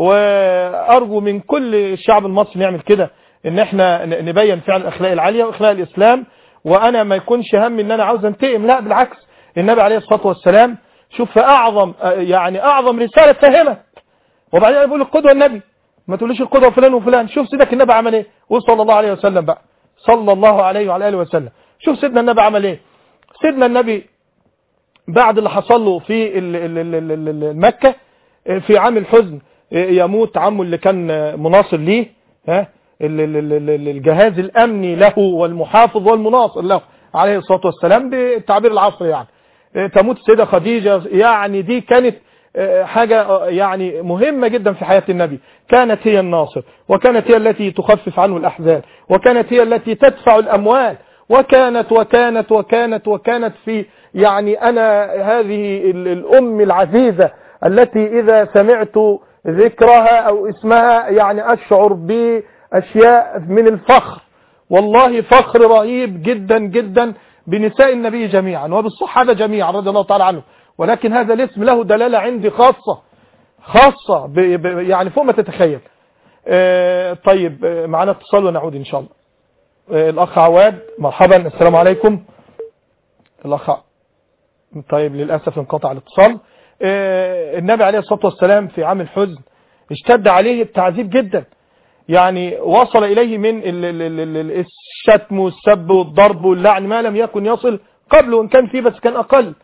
وارجو من كل الشعب المصري يعمل كده ان احنا ن- نبين فعل الاخلاق العالية واخلاق الاسلام وانا ما يكونش هم ان انا عاوز انتقم لا بالعكس النبي عليه الصلاة والسلام شوف في اعظم آه، يعني اعظم رسالة فهمت وبعدين أنا بقول القدوة النبي ما تقوليش القدوة فلان وفلان شوف سيدك النبي عمل ايه قول صلى الله عليه وسلم بقى صلى الله عليه وعلى اله وسلم شوف سيدنا النبي عمل ايه سيدنا النبي بعد اللي حصل له في ال- ال- ال- ال- ال- ال- مكة في عام الحزن يموت عمه اللي كان مناصر ليه ها ال- ال- ال- ال- الجهاز الامني له والمحافظ والمناصر له عليه الصلاة والسلام بالتعبير العصري يعني تموت السيدة خديجة يعني دي كانت آه، حاجة آه، يعني مهمة جدا في حياة النبي كانت هي الناصر وكانت هي التي تخفف عنه الأحزان وكانت هي التي تدفع الأموال وكانت وكانت وكانت وكانت في يعني أنا هذه ال- الأم العزيزة التي إذا سمعت ذكرها أو اسمها يعني أشعر بأشياء من الفخر والله فخر رهيب جدا جدا بنساء النبي جميعا وبالصحابة جميعا رضي الله تعالى عنهم ولكن هذا الاسم له دلالة عندي خاصة خاصة ب ب يعني فوق ما تتخيل آه طيب آه معنا اتصال ونعود ان شاء الله آه الاخ عواد مرحبا السلام عليكم الاخ ع- طيب للأسف انقطع الاتصال آه النبي عليه الصلاة والسلام في عام الحزن اشتد عليه التعذيب جدا يعني وصل إليه من ال- ال- ال- ال- الشتم والسب والضرب واللعن ما لم يكن يصل قبل وإن كان فيه بس كان أقل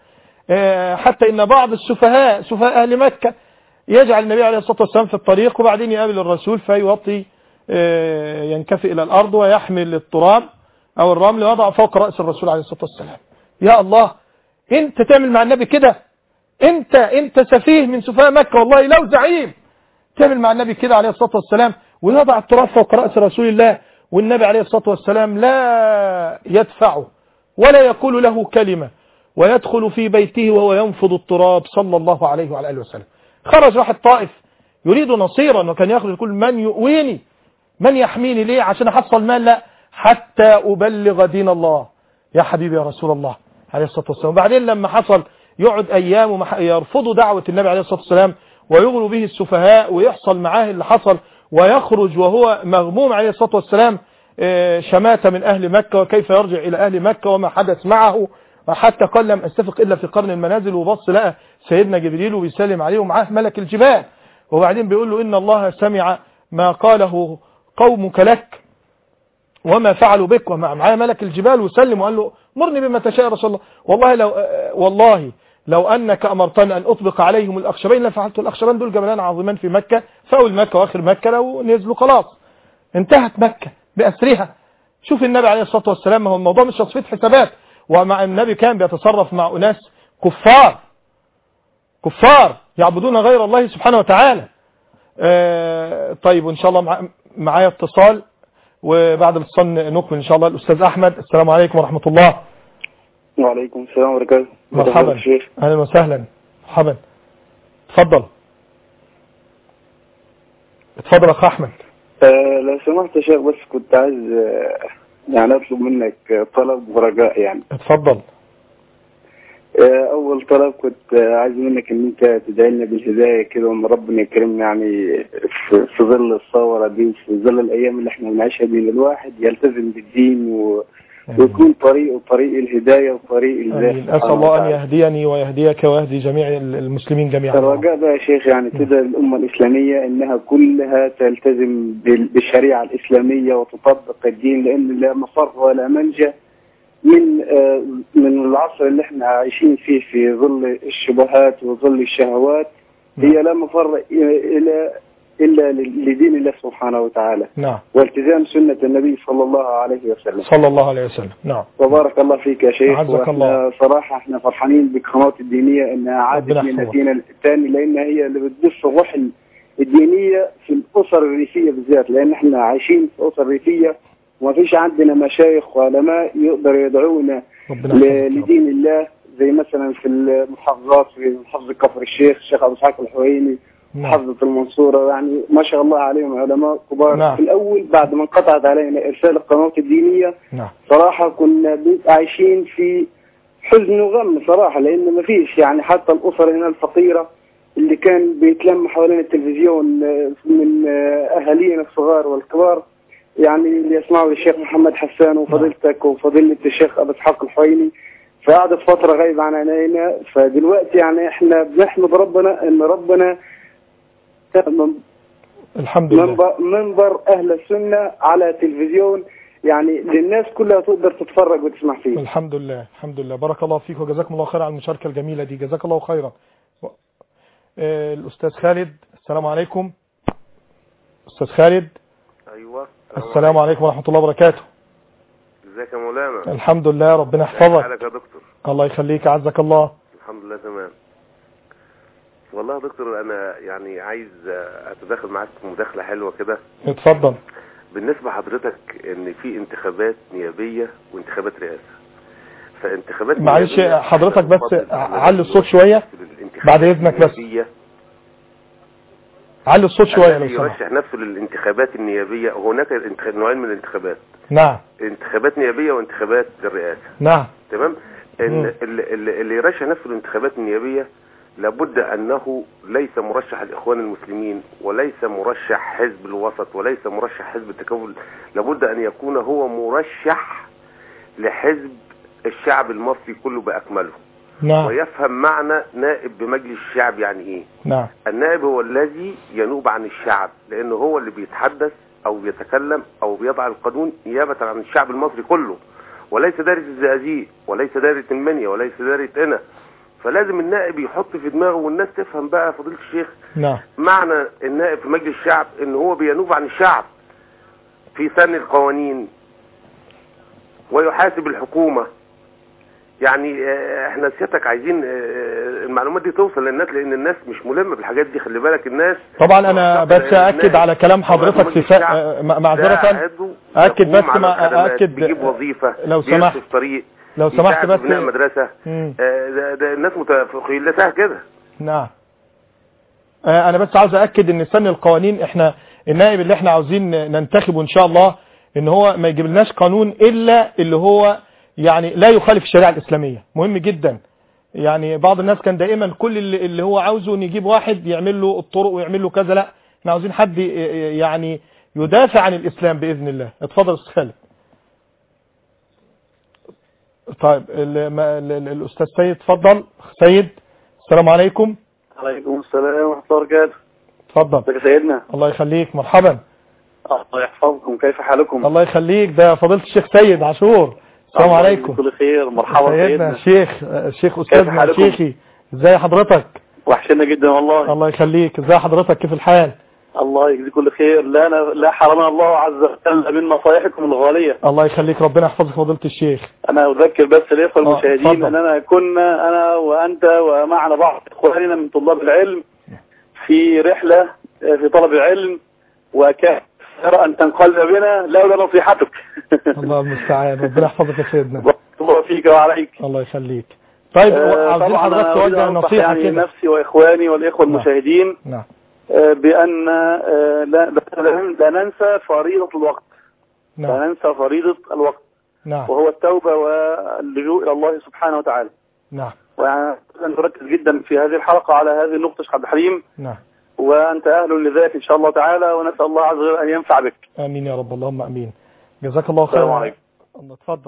آه، حتى إن بعض السفهاء سفهاء أهل مكة يجعل النبي عليه الصلاة والسلام في الطريق وبعدين يقابل الرسول فيوطي آه، ينكفئ إلى الأرض ويحمل التراب أو الرمل ويضع فوق رأس الرسول عليه الصلاة والسلام يا الله انت تعمل مع النبي كده انت انت سفيه من سفهاء مكة والله لو زعيم تعمل مع النبي كده عليه الصلاة والسلام ويضع التراب فوق رأس رسول الله والنبي عليه الصلاة والسلام لا يدفعه ولا يقول له كلمة ويدخل في بيته وهو ينفض التراب صلى الله عليه وعلى آله وسلم خرج واحد طائف يريد نصيرا وكان يخرج يقول من يؤويني من يحميني ليه عشان احصل مال لا حتى أبلغ دين الله يا حبيبي يا رسول الله عليه الصلاة والسلام وبعدين لما حصل يقعد أيام ومح- يرفضوا دعوة النبي عليه الصلاة والسلام ويغلو به السفهاء ويحصل معاه اللي حصل ويخرج وهو مغموم عليه الصلاة والسلام آه، شماتة من أهل مكة وكيف يرجع إلى أهل مكة وما حدث معه وحتى قال لم أستفق إلا في قرن المنازل وبص لقى سيدنا جبريل وبيسلم عليه ومعاه ملك الجبال وبعدين بيقول له إن الله سمع ما قاله قومك لك وما فعلوا بك ومع معاه ملك الجبال وسلم وقال له مرني بما تشاء يا رسول الله والله لو آه، والله لو أنك أمرتني أن أطبق عليهم الأخشبين لفعلت الأخشبين دول جبلان عظيمان في مكة فأول مكة وآخر مكة لو نزلوا خلاص انتهت مكة بأسرها شوف النبي عليه الصلاة والسلام ما هو الموضوع مش تصفية حسابات ومع النبي كان بيتصرف مع أناس كفار كفار يعبدون غير الله سبحانه وتعالى آه طيب وإن شاء الله مع- معايا اتصال وبعد الاتصال نكمل إن شاء الله الأستاذ أحمد السلام عليكم ورحمة الله وعليكم السلام وبركاته مرحبا شيخ أهلا وسهلا مرحبا اتفضل اتفضل يا أخ أحمد آه لو سمحت يا شيخ بس كنت عايز آه يعني اطلب منك آه، طلب ورجاء يعني اتفضل آه اول طلب كنت آه عايز منك ان انت تدعي لنا بالهدايه كده وان ربنا يكرمنا يعني في, في ظل الثوره دي وفي ظل الايام اللي احنا بنعيشها دي إن الواحد يلتزم بالدين و... ويكون طريقه طريق الهدايه وطريق الله آمين. أسأل الله أن يهديني ويهديك ويهدي جميع المسلمين جميعا الرجاء بقى يا شيخ يعني كده الأمة الإسلامية إنها كلها تلتزم بال- بالشريعة الإسلامية وتطبق الدين لأن لا مفر ولا منجا من آه، من العصر اللي احنا عايشين فيه في ظل الشبهات وظل الشهوات هي لا مفر إلى إلا لدين الله سبحانه وتعالى نعم والتزام سنة النبي صلى الله عليه وسلم صلى الله عليه وسلم نعم وبارك الله فيك يا شيخ عزك واحنا الله. صراحة احنا فرحانين بالقنوات الدينية انها عادت ربنا من يحفظك. الدين الثاني لان هي اللي بتبث الروح الدينية في الاسر الريفية بالذات لان احنا عايشين في اسر ريفية وما فيش عندنا مشايخ وعلماء يقدروا يدعونا ربنا ل- يحفظك. لدين الله زي مثلا في المحافظات في محافظة كفر الشيخ الشيخ ابو اسحاق الحويني نعم محافظة المنصورة يعني ما شاء الله عليهم علماء كبار نعم. في الأول بعد ما انقطعت علينا إرسال القنوات الدينية نعم صراحة كنا بنبقى عايشين في حزن وغم صراحة لأن ما فيش يعني حتى الأسر هنا الفقيرة اللي كان بيتلم حوالين التلفزيون آه، من آه، أهالينا الصغار والكبار يعني اللي يسمعوا الشيخ محمد حسان وفضيلتك وفضيلة الشيخ أبو إسحاق الحويني فقعدت فترة غايبة عن عينينا فدلوقتي يعني احنا بنحمد ربنا ان ربنا الحمد لله منبر, منبر اهل السنة على تلفزيون يعني للناس كلها تقدر تتفرج وتسمع فيه الحمد لله الحمد لله بارك الله فيك وجزاكم الله خير على المشاركة الجميلة دي جزاك الله خيرا و- آه، الأستاذ خالد السلام عليكم أستاذ خالد ايوه السلام عليكم ورحمة الله وبركاته ازيك يا مولانا الحمد لله ربنا ازي يحفظك حالك يا دكتور الله يخليك عزك الله الحمد لله تمام والله يا دكتور انا يعني عايز اتداخل معاك مداخله حلوه كده اتفضل بالنسبه حضرتك ان في انتخابات نيابيه وانتخابات رئاسه فانتخابات معلش نيابية حضرتك بس بفضل علي الصوت شوية الانتخابات بعد إذنك بس النيابية علي الصوت شوية لو الذي سمحت يرشح نفسه للانتخابات النيابيه هناك انتخ- نوعين من الانتخابات نعم انتخابات نيابيه وانتخابات للرئاسه نعم تمام مم. ان اللي, اللي اللي يرشح نفسه الانتخابات النيابيه لابد انه ليس مرشح الاخوان المسلمين وليس مرشح حزب الوسط وليس مرشح حزب التكافل لابد ان يكون هو مرشح لحزب الشعب المصري كله باكمله نعم ويفهم معنى نائب بمجلس الشعب يعني ايه نعم النائب هو الذي ينوب عن الشعب لانه هو اللي بيتحدث او بيتكلم او بيضع القانون نيابة عن الشعب المصري كله وليس دارة الزقازيق وليس دارة المنيا وليس دارة قنا فلازم النائب يحط في دماغه والناس تفهم بقى فضيله الشيخ نعم معنى النائب في مجلس الشعب ان هو بينوب عن الشعب في سن القوانين ويحاسب الحكومة يعني آه، احنا سيادتك عايزين آه، المعلومات دي توصل للناس لان الناس مش ملمة بالحاجات دي خلي بالك الناس طبعا انا بس اكد على كلام حضرتك في فا... آه، م- معذرة اكد بس ما اكد بيجيب وظيفة لو سمحت بيرسم طريق لو سمحت يساعد بس في بناء مدرسة مم. آه، ده, ده الناس متفقين لها كده نعم آه، انا بس عاوز اكد ان سن القوانين احنا النائب اللي احنا عاوزين ننتخبه ان شاء الله ان هو ما يجيب لناش قانون الا اللي هو يعني لا يخالف الشريعه الاسلاميه مهم جدا يعني بعض الناس كان دائما كل اللي, اللي هو عاوزه ان يجيب واحد يعمل له الطرق ويعمل له كذا لا احنا عاوزين حد ي- ي- يعني يدافع عن الاسلام باذن الله اتفضل يا استاذ خالد طيب ال- ما- ال- ال- الاستاذ سيد اتفضل سيد السلام عليكم عليكم السلام ورحمة الله وبركاته اتفضل ازيك يا سيدنا الله يخليك مرحبا الله يحفظكم كيف حالكم الله يخليك ده فضيلة الشيخ سيد عاشور السلام الله عليكم يجزيك كل خير مرحبا سيدنا سيدنا شيخ شيخ استاذنا حالكم؟ شيخي ازاي حضرتك وحشنا جدا والله الله يخليك ازاي حضرتك كيف الحال الله يجزيك كل خير لا أنا لا حرمنا الله عز وجل من نصائحكم الغالية الله يخليك ربنا يحفظك فضيلة الشيخ أنا أذكر بس الإخوة آه، المشاهدين اتفضل. أننا كنا أنا وأنت ومعنا بعض إخواننا من طلاب العلم في رحلة آه، في طلب العلم وكان يرى أن تنقلب بنا لولا نصيحتك الله المستعان ربنا يحفظك يا سيدنا الله فيك وعليك الله يخليك طيب آه، عاوزين طبعا حضرتك أنا أريد توجه أن أنصح نصيحة يعني كده نفسي وإخواني والإخوة نعم. المشاهدين نعم آه، بأن آه، لا لا- لا ننسى فريضة الوقت لا نعم ننسى فريضة الوقت نعم وهو التوبة واللجوء إلى الله سبحانه وتعالى نعم وأن نركز جدا في هذه الحلقة على هذه النقطة شيخ عبد الحليم نعم وأنت أهل لذلك إن شاء الله تعالى ونسأل الله عز وجل أن ينفع بك امين يا رب اللهم امين جزاك الله خيرا السلام عليكم. الله اتفضل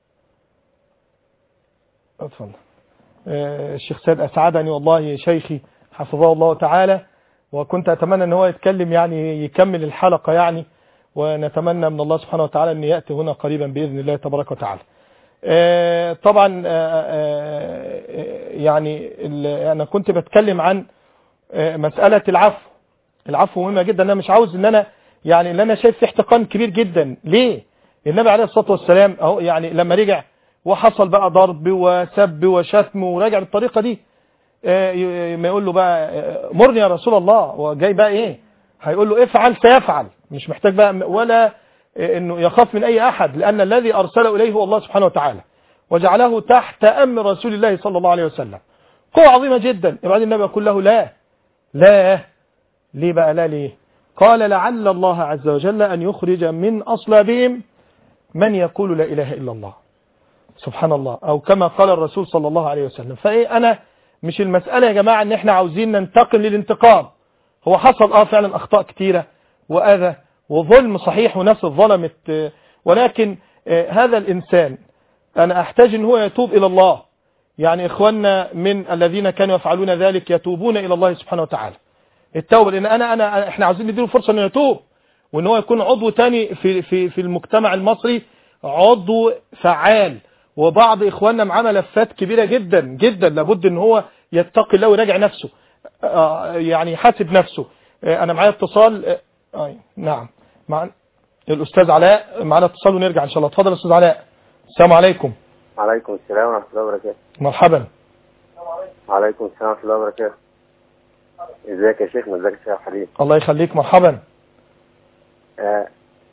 اتفضل آه، الشيخ سيد اسعدني والله شيخي حفظه الله تعالى وكنت اتمنى ان هو يتكلم يعني يكمل الحلقة يعني ونتمنى من الله سبحانه وتعالى ان ياتي هنا قريبا باذن الله تبارك وتعالى آه، طبعا آه، آه، يعني ال- انا كنت بتكلم عن آه، مسألة العفو العفو مهمة جدا انا مش عاوز ان انا يعني اللي انا شايف فيه احتقان كبير جدا ليه النبي عليه الصلاة والسلام اهو يعني لما رجع وحصل بقى ضرب وسب وشتم وراجع بالطريقة دي آه، ي- ما يقول له بقى آه، مرني يا رسول الله وجاي بقى ايه هيقول له افعل سيفعل مش محتاج بقى م- ولا آه، انه يخاف من اي احد لان الذي ارسله اليه هو الله سبحانه وتعالى وجعله تحت امر رسول الله صلى الله عليه وسلم قوة عظيمة جدا وبعدين النبي يقول له لا لا ليه بقى لا ليه قال لعل الله عز وجل أن يخرج من أصلابهم من يقول لا إله إلا الله سبحان الله أو كما قال الرسول صلى الله عليه وسلم فإيه أنا مش المسألة يا جماعة أن احنا عاوزين ننتقل للانتقام هو حصل آه فعلا أخطاء كتيرة وأذى وظلم صحيح وناس ظلمت آه، ولكن آه، هذا الإنسان أنا أحتاج أن هو يتوب إلى الله يعني إخواننا من الذين كانوا يفعلون ذلك يتوبون إلى الله سبحانه وتعالى التوبة لأن أنا أنا إحنا عاوزين نديله فرصة إنه يتوب وإن هو يكون عضو تاني في في في المجتمع المصري عضو فعال وبعض إخواننا معاه ملفات كبيرة جدا جدا لابد إن هو يتقي الله ويراجع نفسه آه، يعني يحاسب نفسه آه، أنا معايا اتصال آه، آه، نعم مع الأستاذ علاء معانا اتصال ونرجع إن شاء الله اتفضل يا أستاذ علاء السلام عليكم عليكم السلام ورحمة الله وبركاته مرحبا عليكم السلام ورحمة الله وبركاته ازيك يا شيخنا ازيك يا شيخ حبيب الله يخليك مرحبا آه.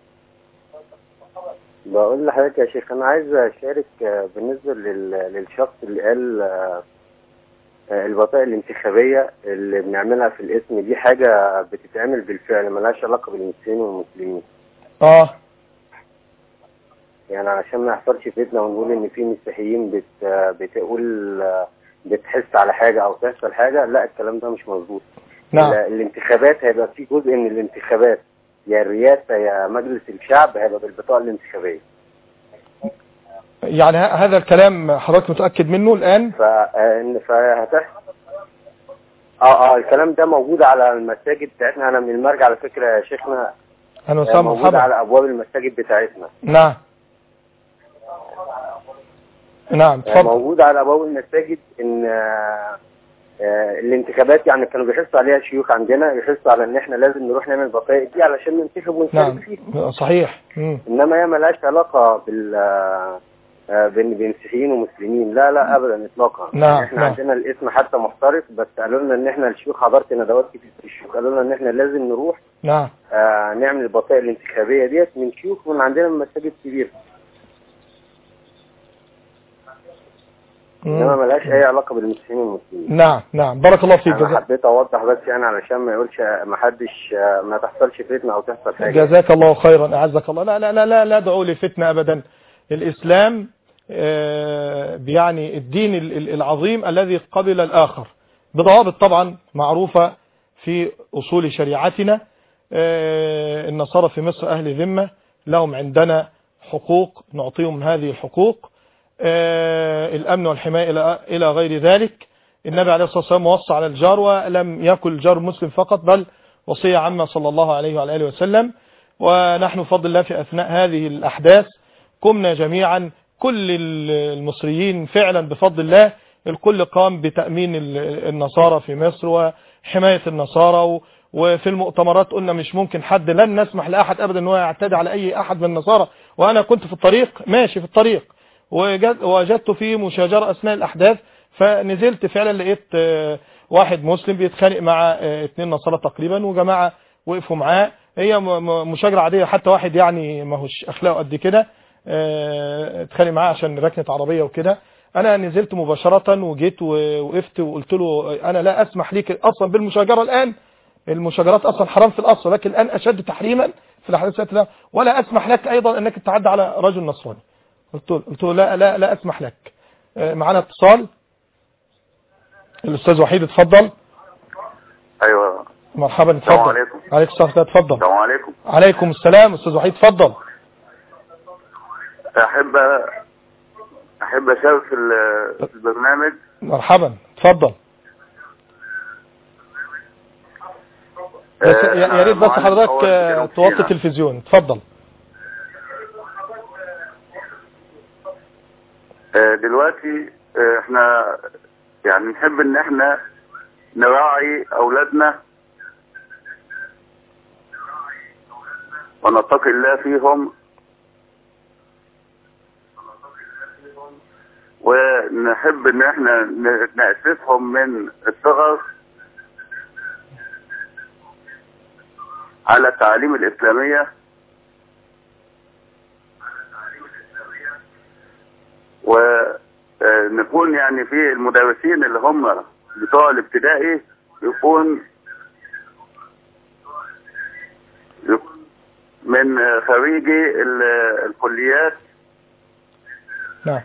بقول لحضرتك يا شيخ انا عايز اشارك آه، بالنسبة لل... للشخص اللي قال آه، آه، البطاقة الانتخابية اللي بنعملها في الاسم دي حاجة بتتعمل بالفعل ملهاش علاقة بالمسلمين والمسلمين اه يعني عشان ما يحصلش فتنة ونقول ان في مسيحيين بت... آه، بتقول آه، بتحس على حاجة او تحصل حاجة لا الكلام ده مش مظبوط نعم. ال- الانتخابات هيبقى في جزء من الانتخابات يا الرئاسة يا مجلس الشعب هيبقى بالبطاقة الانتخابية يعني ه- هذا الكلام حضرتك متأكد منه الآن ف آه، فهتحصل اه اه الكلام ده موجود على المساجد بتاعتنا انا من المرجع على فكرة يا شيخنا أنا آه، وسام موجود مرحبا على ابواب المساجد بتاعتنا نعم نعم آه، اتفضل موجود على ابواب المساجد ان آه، آه، الانتخابات يعني كانوا بيحثوا عليها الشيوخ عندنا يحثوا على ان احنا لازم نروح نعمل بطايق دي علشان ننتخب ونشارك نعم فيه صحيح مم. انما هي ملهاش علاقه بال آه، آه، بين بين مسيحيين ومسلمين لا لا ابدا اطلاقا نعم، يعني احنا نعم. عندنا الاسم حتى محترف بس قالوا لنا ان احنا الشيوخ حضرت ندوات كتير في الشيوخ قالوا لنا ان احنا لازم نروح نعم آه، نعمل البطايق الانتخابيه ديت من شيوخ من عندنا من مساجد كبيره انما مم. ملهاش اي علاقه بالمسلمين والمسلمين نعم نعم بارك الله فيك انا جزاك, حبيت اوضح بس يعني علشان ما يقولش ما حدش ما تحصلش فتنه او تحصل حاجه جزاك الله خيرا أعزك الله لا لا لا لا, لا ادعو لفتنة أبدا الإسلام آه، يعني الدين ال- ال- العظيم الذي قبل الآخر بضوابط طبعا معروفة في أصول شريعتنا آه، النصارى في مصر أهل ذمة لهم عندنا حقوق نعطيهم هذه الحقوق آه، الأمن والحماية إلى إلى غير ذلك النبي عليه الصلاة والسلام وصى على الجار ولم يكن الجار مسلم فقط بل وصية عامة صلى الله عليه وعلى آله وسلم ونحن بفضل الله في أثناء هذه الأحداث قمنا جميعا كل المصريين فعلا بفضل الله الكل قام بتأمين ال- النصارى في مصر وحماية النصارى و- وفي المؤتمرات قلنا مش ممكن حد لن نسمح لأحد أبدا أنه يعتدي على أي أحد من النصارى وأنا كنت في الطريق ماشي في الطريق وجد- وجدت فيه مشاجرة أثناء الأحداث فنزلت فعلا لقيت آه، واحد مسلم بيتخانق مع آه، اتنين نصارى تقريبا وجماعة وقفوا معاه هي م- م- مشاجرة عادية حتى واحد يعني ما هوش أخلاقه قد كده آه، اتخانق معاه عشان ركنة عربية وكده انا نزلت مباشرة وجيت ووقفت وقلت له انا لا اسمح ليك اصلا بالمشاجرة الان المشاجرات اصلا حرام في الاصل لكن الان اشد تحريما في الاحداث التي لا ولا اسمح لك ايضا انك تتعدى على رجل نصراني قلت له قلت له لا لا لا اسمح لك آه، معانا اتصال الاستاذ وحيد اتفضل ايوه مرحبا السلام اتفضل عليكم عليك السلام اتفضل السلام عليكم عليكم السلام استاذ وحيد اتفضل احب احب اشارك في ال- في البرنامج مرحبا اتفضل بس آه، يا أنا يا ريت بس معلم حضرتك أول آه، جنوب توطي سيناء. التلفزيون اتفضل آه، دلوقتي آه، احنا يعني نحب ان احنا نراعي اولادنا ونتقي الله فيهم ونحب ان احنا ن- نأسسهم من الصغر على التعاليم الإسلامية ونكون يعني في المدرسين اللي هم بتوع الابتدائي يكون يكون من خريجي ال- الكليات نعم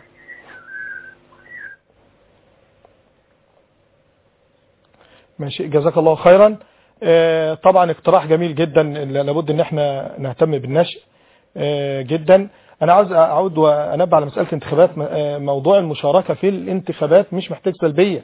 ماشي جزاك الله خيرا آه، طبعا اقتراح جميل جدا لابد ان احنا نهتم بالنشء آه، جدا انا عاوز اعود وانبه على مساله الانتخابات م- آه، موضوع المشاركه في الانتخابات مش محتاج سلبيه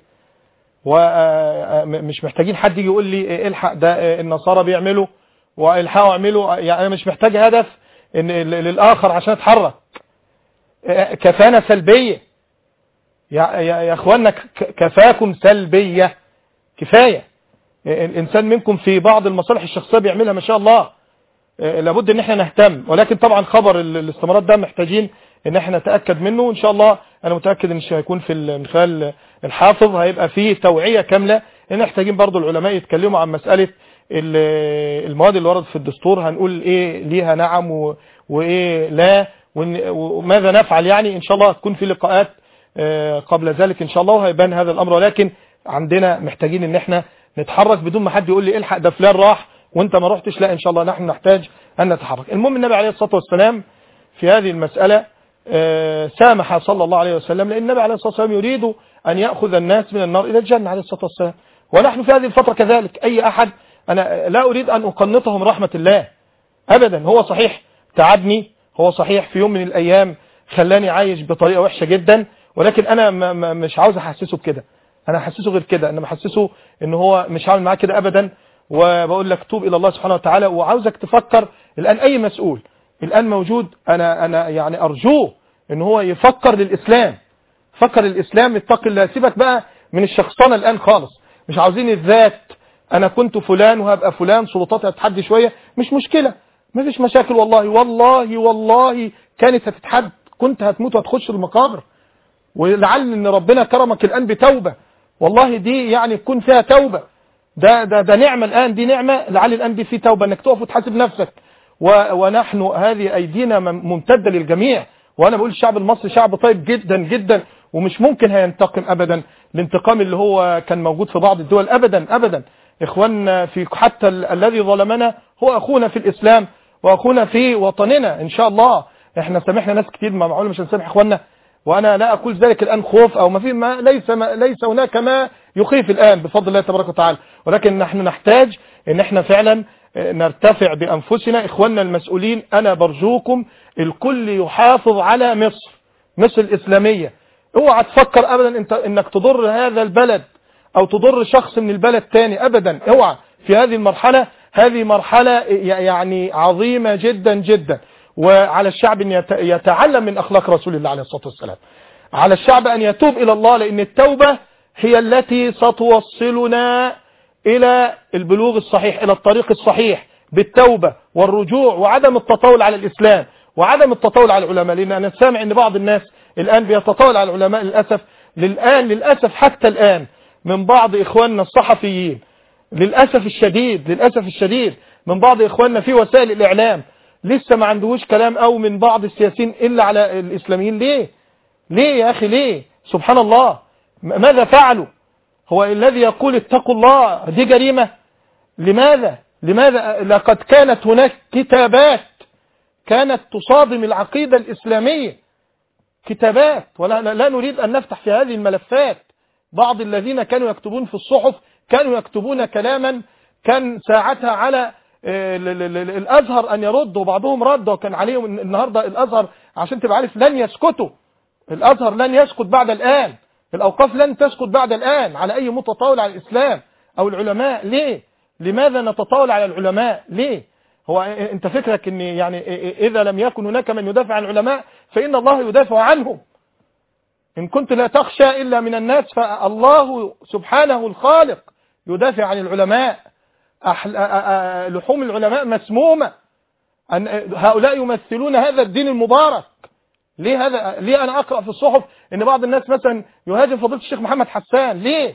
ومش محتاجين حد يجي يقول لي آه، الحق ده آه، النصارى بيعملوا والحقوا اعملوا يعني انا مش محتاج هدف ان للاخر عشان اتحرك آه، كفانا سلبيه يا يا يا اخوانا ك- كفاكم سلبيه كفايه الانسان منكم في بعض المصالح الشخصيه بيعملها ما شاء الله آه، لابد ان احنا نهتم ولكن طبعا خبر ال- الاستمارات ده محتاجين ان احنا نتاكد منه وان شاء الله انا متاكد ان مش هيكون في ال- من خلال الحافظ هيبقى فيه توعيه كامله ان محتاجين برضو العلماء يتكلموا عن مساله ال- المواد اللي وردت في الدستور هنقول ايه ليها نعم و- وايه لا وإن- وماذا نفعل يعني ان شاء الله تكون في لقاءات آه، قبل ذلك ان شاء الله وهيبان هذا الامر ولكن عندنا محتاجين ان احنا نتحرك بدون ما حد يقول لي الحق ده فلان راح وانت ما رحتش لا ان شاء الله نحن نحتاج ان نتحرك المهم النبي عليه الصلاه والسلام في هذه المساله آه، سامح صلى الله عليه وسلم لان النبي عليه الصلاه والسلام يريد ان ياخذ الناس من النار الى الجنه عليه الصلاه والسلام ونحن في هذه الفتره كذلك اي احد انا لا اريد ان اقنطهم رحمه الله ابدا هو صحيح تعبني هو صحيح في يوم من الايام خلاني عايش بطريقه وحشه جدا ولكن انا ما ما مش عاوز احسسه بكده انا احسسه غير كده انا بحسسه ان هو مش عامل معاه كده ابدا وبقول لك توب الى الله سبحانه وتعالى وعاوزك تفكر الان اي مسؤول الان موجود انا انا يعني ارجوه ان هو يفكر للاسلام فكر الاسلام اتق الله سيبك بقى من الشخصنه الان خالص مش عاوزين الذات انا كنت فلان وهبقى فلان سلطاتي هتتحدي شويه مش مشكله ما فيش مشاكل والله والله والله كانت هتتحد كنت هتموت وهتخش المقابر ولعل ان ربنا كرمك الان بتوبه والله دي يعني تكون فيها توبه ده ده ده نعمه الان دي نعمه لعل الان دي في توبه انك تقف وتحاسب نفسك و ونحن هذه ايدينا مم- ممتده للجميع وانا بقول الشعب المصري شعب طيب جدا جدا ومش ممكن هينتقم ابدا الانتقام اللي هو كان موجود في بعض الدول ابدا ابدا اخواننا في حتى ال- الذي ظلمنا هو اخونا في الاسلام واخونا في وطننا ان شاء الله احنا سامحنا ناس كتير ما معقول مش هنسامح اخواننا وانا لا اقول ذلك الان خوف او ما في ما ليس ما ليس هناك ما يخيف الان بفضل الله تبارك وتعالى ولكن نحن نحتاج ان احنا فعلا آه، نرتفع بانفسنا اخواننا المسؤولين انا برجوكم الكل يحافظ على مصر مصر الاسلاميه اوعى تفكر ابدا انت انك تضر هذا البلد او تضر شخص من البلد تاني ابدا اوعى في هذه المرحله هذه مرحله يعني عظيمه جدا جدا وعلى الشعب ان يت- يتعلم من اخلاق رسول الله عليه الصلاه والسلام على الشعب ان يتوب الى الله لان التوبه هي التي ستوصلنا الى البلوغ الصحيح الى الطريق الصحيح بالتوبه والرجوع وعدم التطاول على الاسلام وعدم التطاول على العلماء لان انا سامع ان بعض الناس الان بيتطاول على العلماء للاسف للان للاسف حتى الان من بعض اخواننا الصحفيين للاسف الشديد للاسف الشديد من بعض اخواننا في وسائل الاعلام لسه ما عندهوش كلام او من بعض السياسيين الا على الاسلاميين ليه ليه يا اخي ليه سبحان الله م- ماذا فعلوا هو الذي يقول اتقوا الله دي جريمة لماذا لماذا لقد كانت هناك كتابات كانت تصادم العقيدة الإسلامية كتابات ولا لا لا نريد أن نفتح في هذه الملفات بعض الذين كانوا يكتبون في الصحف كانوا يكتبون كلاما كان ساعتها على آه، ال- ال- ال- الأزهر أن يرد وبعضهم رد وكان عليهم إن النهاردة الأزهر عشان تبقى عارف لن يسكتوا الأزهر لن يسكت بعد الآن الأوقاف لن تسكت بعد الآن على أي متطاول على الإسلام أو العلماء ليه لماذا نتطاول على العلماء ليه هو انت فكرك ان يعني اذا لم يكن هناك من يدافع عن العلماء فان الله يدافع عنهم ان كنت لا تخشى الا من الناس فالله سبحانه الخالق يدافع عن العلماء أحل... أ- أ- أ- لحوم العلماء مسمومة أن هؤلاء يمثلون هذا الدين المبارك ليه هذا ليه انا اقرا في الصحف ان بعض الناس مثلا يهاجم فضيله الشيخ محمد حسان ليه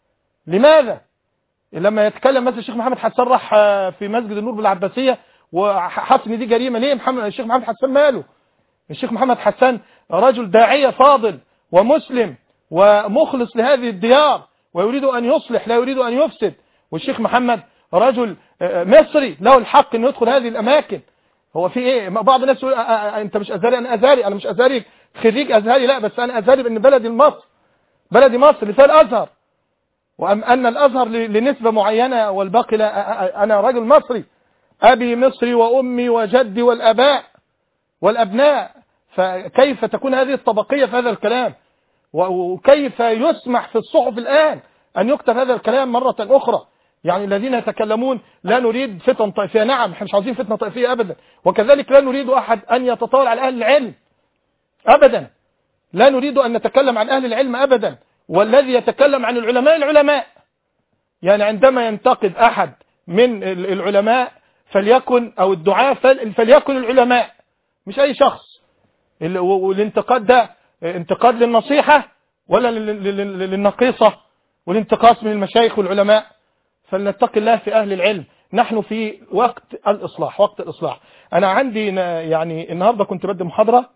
لماذا لما يتكلم مثلا الشيخ محمد حسان راح آه، في مسجد النور بالعباسيه وحس ان دي جريمه ليه محمد الشيخ محمد حسان ماله الشيخ محمد حسان رجل داعيه فاضل ومسلم ومخلص لهذه الديار ويريد ان يصلح لا يريد ان يفسد والشيخ محمد رجل آه، مصري له الحق انه يدخل هذه الاماكن هو في ايه بعض الناس يقول آه، آه، انت مش ازهري انا ازهري انا مش ازهري خريج ازهري لا بس انا ازهري بان بلدي مصر بلدي مصر اللي فيها الازهر وأم أن الأزهر ل- لنسبة معينة والباقي لا أ- أ- أنا رجل مصري أبي مصري وأمي وجدي والأباء والأبناء فكيف تكون هذه الطبقية في هذا الكلام و- وكيف يسمح في الصحف الآن أن يكتب هذا الكلام مرة أخرى يعني الذين يتكلمون لا نريد فتن طائفية نعم احنا مش عاوزين فتنة طائفية أبدا وكذلك لا نريد أحد أن يتطاول على أهل العلم أبدا لا نريد أن نتكلم عن أهل العلم أبدا والذي يتكلم عن العلماء العلماء يعني عندما ينتقد أحد من ال- العلماء فليكن أو الدعاء فل- فليكن العلماء مش أي شخص ال- و- والانتقاد ده انتقاد للنصيحة ولا لل- لل- لل- للنقيصة والانتقاص من المشايخ والعلماء فلنتقي الله في أهل العلم نحن في وقت الإصلاح وقت الإصلاح أنا عندي ن- يعني النهاردة كنت بدي محاضرة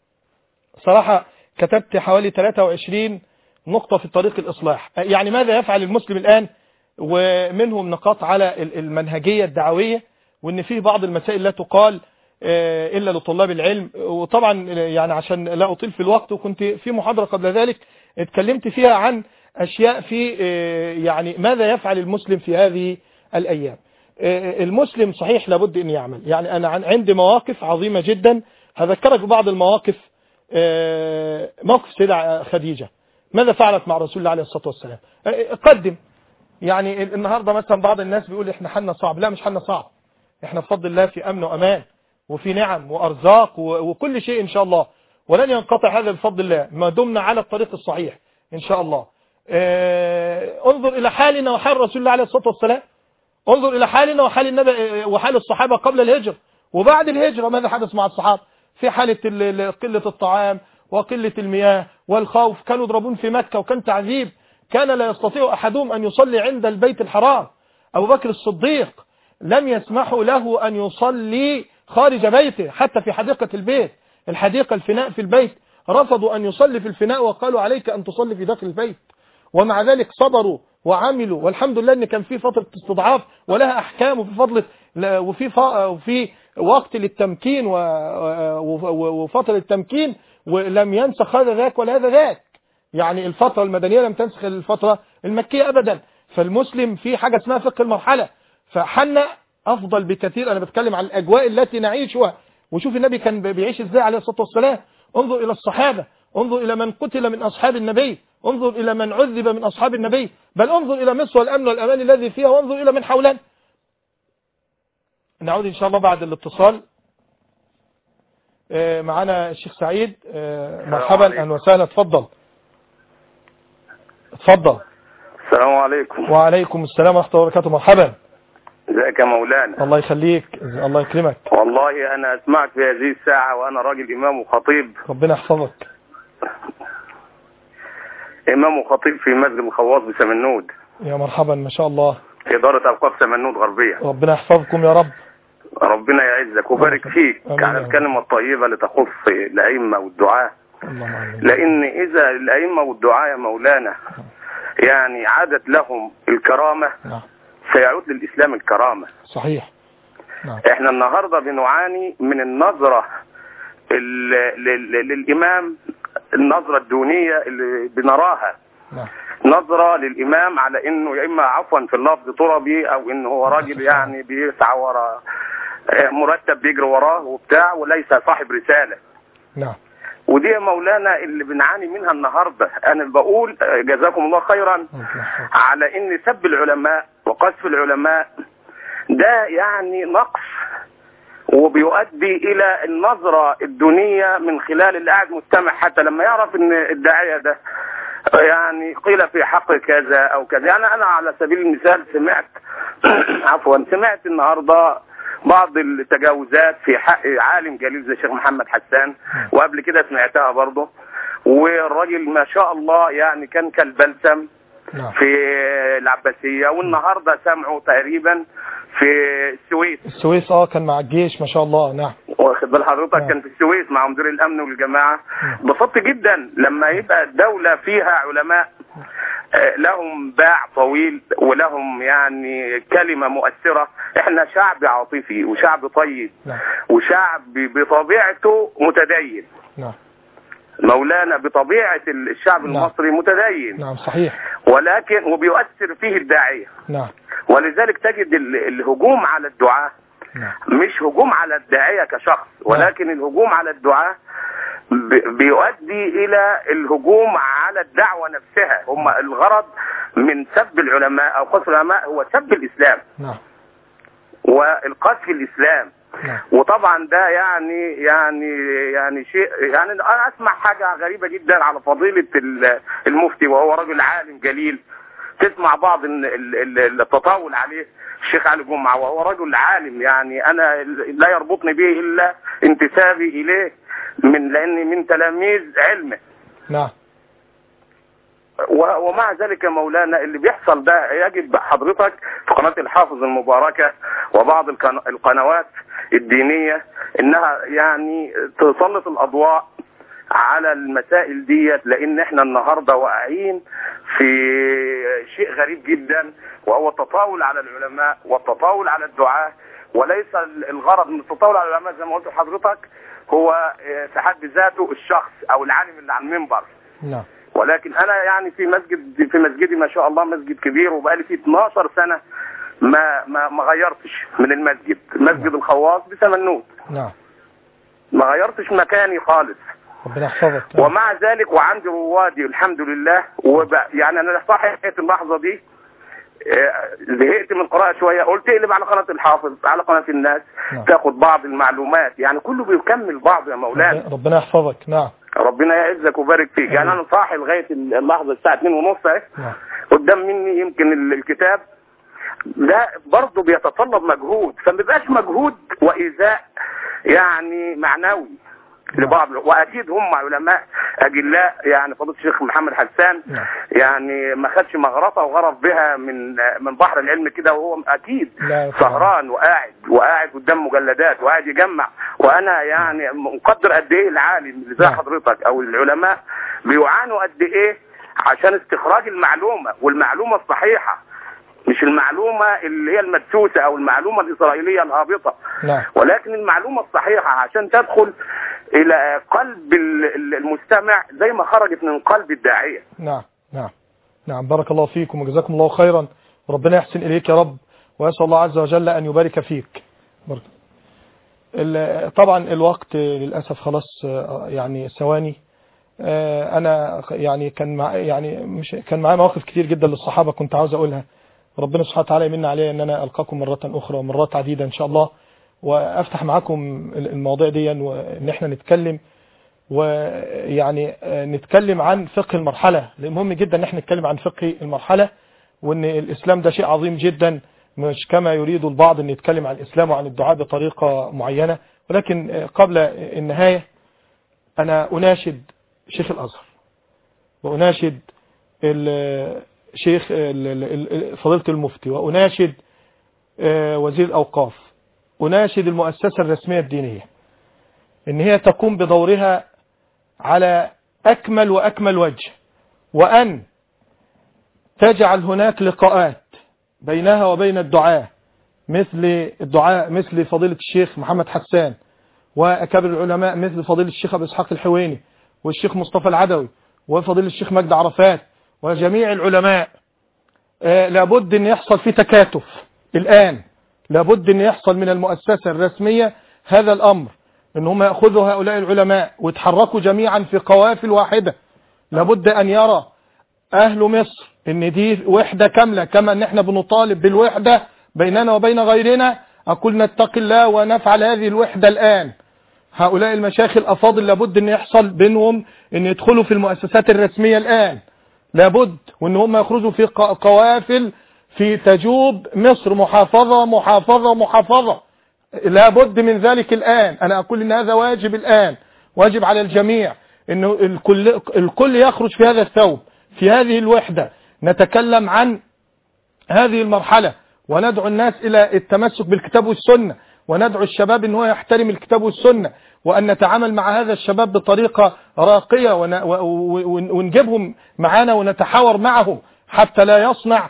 صراحة كتبت حوالي 23 نقطة في طريق الإصلاح يعني ماذا يفعل المسلم الآن ومنهم نقاط على ال- المنهجية الدعوية وإن فيه بعض المسائل لا تقال آه، إلا لطلاب العلم وطبعا يعني عشان لا أطيل في الوقت وكنت في محاضرة قبل ذلك اتكلمت فيها عن أشياء في آه، يعني ماذا يفعل المسلم في هذه الأيام آه، المسلم صحيح لابد أن يعمل يعني أنا عن- عندي مواقف عظيمة جدا هذكرك ببعض المواقف آه، موقف سيدة خديجة ماذا فعلت مع رسول الله عليه الصلاة والسلام آه، قدم يعني النهاردة مثلا بعض الناس بيقول احنا حالنا صعب لا مش حالنا صعب احنا بفضل الله في امن وامان وفي نعم وارزاق و- وكل شيء ان شاء الله ولن ينقطع هذا بفضل الله ما دمنا على الطريق الصحيح إن شاء الله آه، انظر إلى حالنا وحال رسول الله عليه الصلاة والسلام انظر إلى حالنا وحال النبي وحال الصحابة قبل الهجرة وبعد الهجرة ماذا حدث مع الصحابة في حالة ال- ال- قلة الطعام وقلة المياه والخوف كانوا يضربون في مكة وكان تعذيب كان لا يستطيع أحدهم أن يصلي عند البيت الحرام أبو بكر الصديق لم يسمحوا له أن يصلي خارج بيته حتى في حديقة البيت الحديقة الفناء في البيت رفضوا أن يصلي في الفناء وقالوا عليك أن تصلي في داخل البيت ومع ذلك صبروا وعملوا والحمد لله ان كان في فتره استضعاف ولها احكام وفي فضل لا- وفي ف- وفي وقت للتمكين و- و- و- وفتره التمكين ولم ينسخ هذا ذاك ولا هذا ذاك يعني الفتره المدنيه لم تنسخ الفتره المكيه ابدا فالمسلم في حاجه اسمها فقه المرحله فحنا افضل بكثير انا بتكلم عن الاجواء التي نعيشها وشوف النبي كان بيعيش ازاي عليه الصلاه والسلام انظر الى الصحابه انظر الى من قتل من اصحاب النبي انظر الى من عذب من اصحاب النبي بل انظر الى مصر والامن والامان الذي فيها وانظر الى من حولنا نعود ان شاء الله بعد الاتصال آه، معنا الشيخ سعيد آه، مرحبا اهلا وسهلا اتفضل اتفضل السلام عليكم وعليكم السلام ورحمه الله وبركاته مرحبا ازيك يا مولانا الله يخليك الله يكرمك والله انا اسمعك في هذه الساعة وانا راجل امام وخطيب ربنا يحفظك امام وخطيب في مسجد الخواص بسمنود يا مرحبا ما شاء الله في ادارة اوقاف سمنود غربية ربنا يحفظكم يا رب ربنا يعزك وبارك فيك آمين على يا رب. الكلمة الطيبة اللي تخص الائمة والدعاة اللهم آمين. لان اذا الائمة والدعاة يا مولانا يعني عادت لهم الكرامة نعم. سيعود للاسلام الكرامة صحيح نعم. احنا النهاردة بنعاني من النظرة ال- لل- للامام النظرة الدونية اللي بنراها نعم. نظرة للإمام على إنه يا إما عفوا في اللفظ تربي أو إنه هو راجل يعني بيسعى ورا آه، مرتب بيجري وراه وبتاع وليس صاحب رسالة نعم ودي يا مولانا اللي بنعاني منها النهاردة أنا بقول آه، جزاكم الله خيرا على إن سب العلماء وقذف العلماء ده يعني نقص وبيؤدي إلى النظرة الدونية من خلال اللي قاعد مستمع حتى لما يعرف إن الداعية ده يعني قيل في حق كذا او كذا يعني انا على سبيل المثال سمعت عفوا سمعت النهارده بعض التجاوزات في حق عالم جليل زي الشيخ محمد حسان وقبل كده سمعتها برضه والراجل ما شاء الله يعني كان كالبلسم نعم. في العباسية والنهاردة سمعوا تقريبا في السويس السويس اه كان مع الجيش ما شاء الله نعم واخد بال حضرتك كان في السويس مع مدير الامن والجماعه انبسطت جدا لما يبقى الدوله فيها علماء آه، لهم باع طويل ولهم يعني كلمه مؤثره احنا شعب عاطفي وشعب طيب نعم. وشعب بطبيعته متدين نعم مولانا بطبيعه الشعب المصري متدين نعم صحيح ولكن وبيؤثر فيه الداعيه نعم ولذلك تجد ال- الهجوم على الدعاه مش هجوم على الداعية كشخص ولكن الهجوم على الدعاة ب- بيؤدي إلى الهجوم على الدعوة نفسها هم الغرض من سب العلماء أو قصف العلماء هو سب الإسلام نعم والقذف الإسلام نعم. وطبعا ده يعني يعني يعني شيء يعني انا اسمع حاجه غريبه جدا على فضيله ال- المفتي وهو رجل عالم جليل تسمع بعض ال- ال- ال- التطاول عليه الشيخ علي جمعه وهو رجل عالم يعني انا لا يربطني به الا انتسابي اليه من لاني من تلاميذ علمه نعم و- ومع ذلك يا مولانا اللي بيحصل ده يجب حضرتك في قناة الحافظ المباركة وبعض القن- القنوات الدينية انها يعني تسلط الاضواء على المسائل ديت لان احنا النهاردة واقعين في شيء غريب جدا وهو التطاول على العلماء والتطاول على الدعاة وليس الغرض من التطاول على العلماء زي ما قلت لحضرتك هو آه، في حد ذاته الشخص او العالم اللي على المنبر نعم ولكن انا يعني في مسجد في مسجدي ما شاء الله مسجد كبير وبقالي فيه 12 سنه ما ما ما غيرتش من المسجد مسجد الخواص بسمنوت نعم ما غيرتش مكاني خالص ربنا يحفظك ومع ذلك وعندي روادي الحمد لله وب... يعني انا صحيت اللحظه دي آه، زهقت من القراءه شويه قلت اقلب على قناه الحافظ على قناه الناس نعم. تاخد بعض المعلومات يعني كله بيكمل بعض يا مولانا ربنا يحفظك نعم ربنا يعزك ويبارك فيك يعني انا صاحي لغايه اللحظه الساعه 2 ونص اهي نعم. قدام مني يمكن ال- الكتاب ده برضه بيتطلب مجهود فما بيبقاش مجهود وايذاء يعني معنوي لبعض واكيد هم علماء اجلاء يعني فضيله الشيخ محمد حسان يعني ما خدش مغرفه وغرف بها من من بحر العلم كده وهو اكيد لا سهران وقاعد وقاعد قدام مجلدات وقاعد يجمع وانا يعني مقدر قد ايه العالم زي حضرتك او العلماء بيعانوا قد ايه عشان استخراج المعلومه والمعلومه الصحيحه مش المعلومه اللي هي المدسوسه او المعلومه الاسرائيليه الهابطه نعم ولكن المعلومه الصحيحه عشان تدخل الى قلب ال- ال- المستمع زي ما خرجت من قلب الداعيه نعم نعم نعم بارك الله فيكم وجزاكم الله خيرا ربنا يحسن إليك يا رب ويسأل الله عز وجل أن يبارك فيك بارك. ال- طبعا الوقت للأسف خلاص آه، يعني ثواني آه، أنا يعني كان مع يعني مش كان معايا مواقف كتير جدا للصحابة كنت عاوز أقولها ربنا سبحانه وتعالى يمن علي أن أنا ألقاكم مرة أخرى ومرات عديدة إن شاء الله وأفتح معاكم المواضيع دي وإن إحنا نتكلم ويعني آه، نتكلم عن فقه المرحلة لأن مهم جدا ان احنا نتكلم عن فقه المرحلة وان الاسلام ده شيء عظيم جدا مش كما يريد البعض ان يتكلم عن الاسلام وعن الدعاء بطريقة معينة ولكن آه، قبل النهاية انا اناشد شيخ الازهر واناشد الشيخ ال- ال- ال- فضيلة المفتي واناشد آه، وزير الاوقاف اناشد المؤسسة الرسمية الدينية ان هي تقوم بدورها على أكمل وأكمل وجه وأن تجعل هناك لقاءات بينها وبين الدعاء مثل الدعاء مثل فضيلة الشيخ محمد حسان وأكابر العلماء مثل فضيلة الشيخ أبو إسحاق الحويني والشيخ مصطفى العدوي وفضيلة الشيخ مجد عرفات وجميع العلماء آه، لابد أن يحصل في تكاتف الآن لابد أن يحصل من المؤسسة الرسمية هذا الأمر ان هم يأخذوا هؤلاء العلماء ويتحركوا جميعا في قوافل واحدة لابد ان يرى اهل مصر ان دي وحدة كاملة كما ان احنا بنطالب بالوحدة بيننا وبين غيرنا اقول نتقي الله ونفعل هذه الوحدة الان هؤلاء المشايخ الافاضل لابد ان يحصل بينهم ان يدخلوا في المؤسسات الرسمية الان لابد وان هم يخرجوا في ق- قوافل في تجوب مصر محافظة محافظة محافظة لابد من ذلك الآن أنا أقول إن هذا واجب الآن واجب على الجميع إنه الكل, الكل يخرج في هذا الثوب في هذه الوحدة نتكلم عن هذه المرحلة وندعو الناس إلى التمسك بالكتاب والسنة وندعو الشباب إن هو يحترم الكتاب والسنة وأن نتعامل مع هذا الشباب بطريقة راقية ون- و- و- ونجيبهم معانا ونتحاور معهم حتى لا يصنع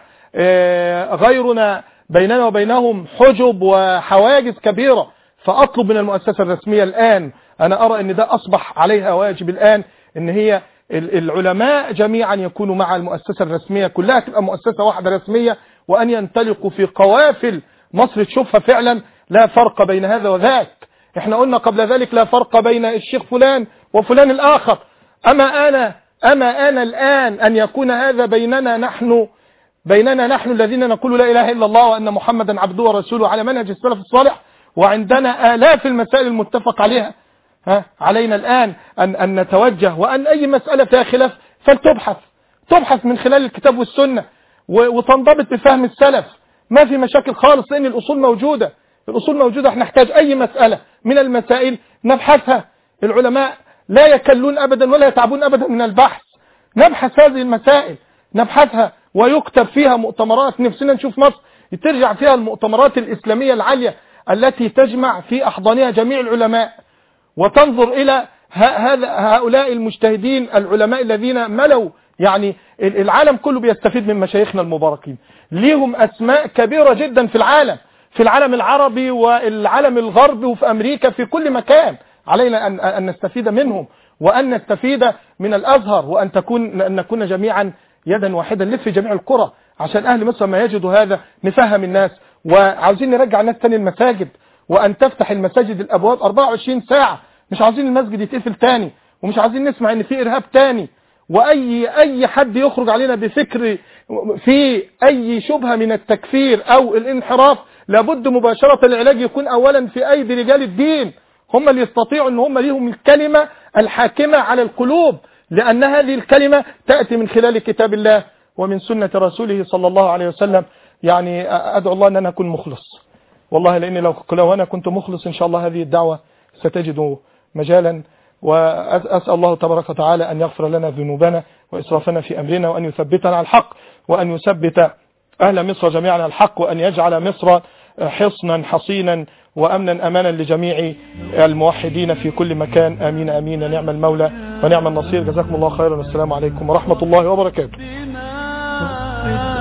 آه، غيرنا بيننا وبينهم حجب وحواجز كبيرة فأطلب من المؤسسة الرسمية الآن أنا أرى أن ده أصبح عليها واجب الآن أن هي ال- العلماء جميعا يكونوا مع المؤسسة الرسمية كلها تبقى مؤسسة واحدة رسمية وأن ينطلقوا في قوافل مصر تشوفها فعلا لا فرق بين هذا وذاك احنا قلنا قبل ذلك لا فرق بين الشيخ فلان وفلان الآخر أما أنا أما أنا الآن أن يكون هذا بيننا نحن بيننا نحن الذين نقول لا إله إلا الله وأن محمدا عبده ورسوله على منهج السلف الصالح وعندنا آلاف المسائل المتفق عليها ها علينا الآن أن, أن نتوجه وأن أي مسألة فيها خلاف فلتبحث تبحث من خلال الكتاب والسنة و- وتنضبط بفهم السلف ما في مشاكل خالص لأن الأصول موجودة الأصول موجودة احنا نحتاج أي مسألة من المسائل نبحثها العلماء لا يكلون أبدا ولا يتعبون أبدا من البحث نبحث هذه المسائل نبحثها ويكتب فيها مؤتمرات نفسنا نشوف مصر ترجع فيها المؤتمرات الإسلامية العالية التي تجمع في أحضانها جميع العلماء وتنظر إلى ه- هذا هؤلاء المجتهدين العلماء الذين ملوا يعني ال- العالم كله بيستفيد من مشايخنا المباركين ليهم أسماء كبيرة جدا في العالم في العالم العربي والعالم الغربي وفي أمريكا في كل مكان علينا أن, أن نستفيد منهم وأن نستفيد من الأزهر وأن تكون أن نكون جميعا يدا واحدة نلف في جميع القرى عشان أهل مصر ما يجدوا هذا نفهم الناس وعاوزين نرجع الناس تاني المساجد وأن تفتح المساجد الأبواب 24 ساعة مش عاوزين المسجد يتقفل تاني ومش عاوزين نسمع ان في إرهاب تاني واي اي حد يخرج علينا بفكر في اي شبهه من التكفير او الانحراف لابد مباشره العلاج يكون اولا في ايدي رجال الدين هم اللي يستطيعوا ان هم ليهم الكلمه الحاكمه على القلوب لان هذه الكلمه تاتي من خلال كتاب الله ومن سنه رسوله صلى الله عليه وسلم يعني ادعو الله ان انا اكون مخلص والله لاني لو لو انا كنت مخلص ان شاء الله هذه الدعوه ستجد مجالا وأسأل الله تبارك وتعالى أن يغفر لنا ذنوبنا وإسرافنا في أمرنا وأن يثبتنا على الحق وأن يثبت أهل مصر جميعا على الحق وأن يجعل مصر حصنا حصينا وأمنا أمانا لجميع الموحدين في كل مكان آمين آمين نعم المولى ونعم النصير جزاكم الله خيرا والسلام عليكم ورحمة الله وبركاته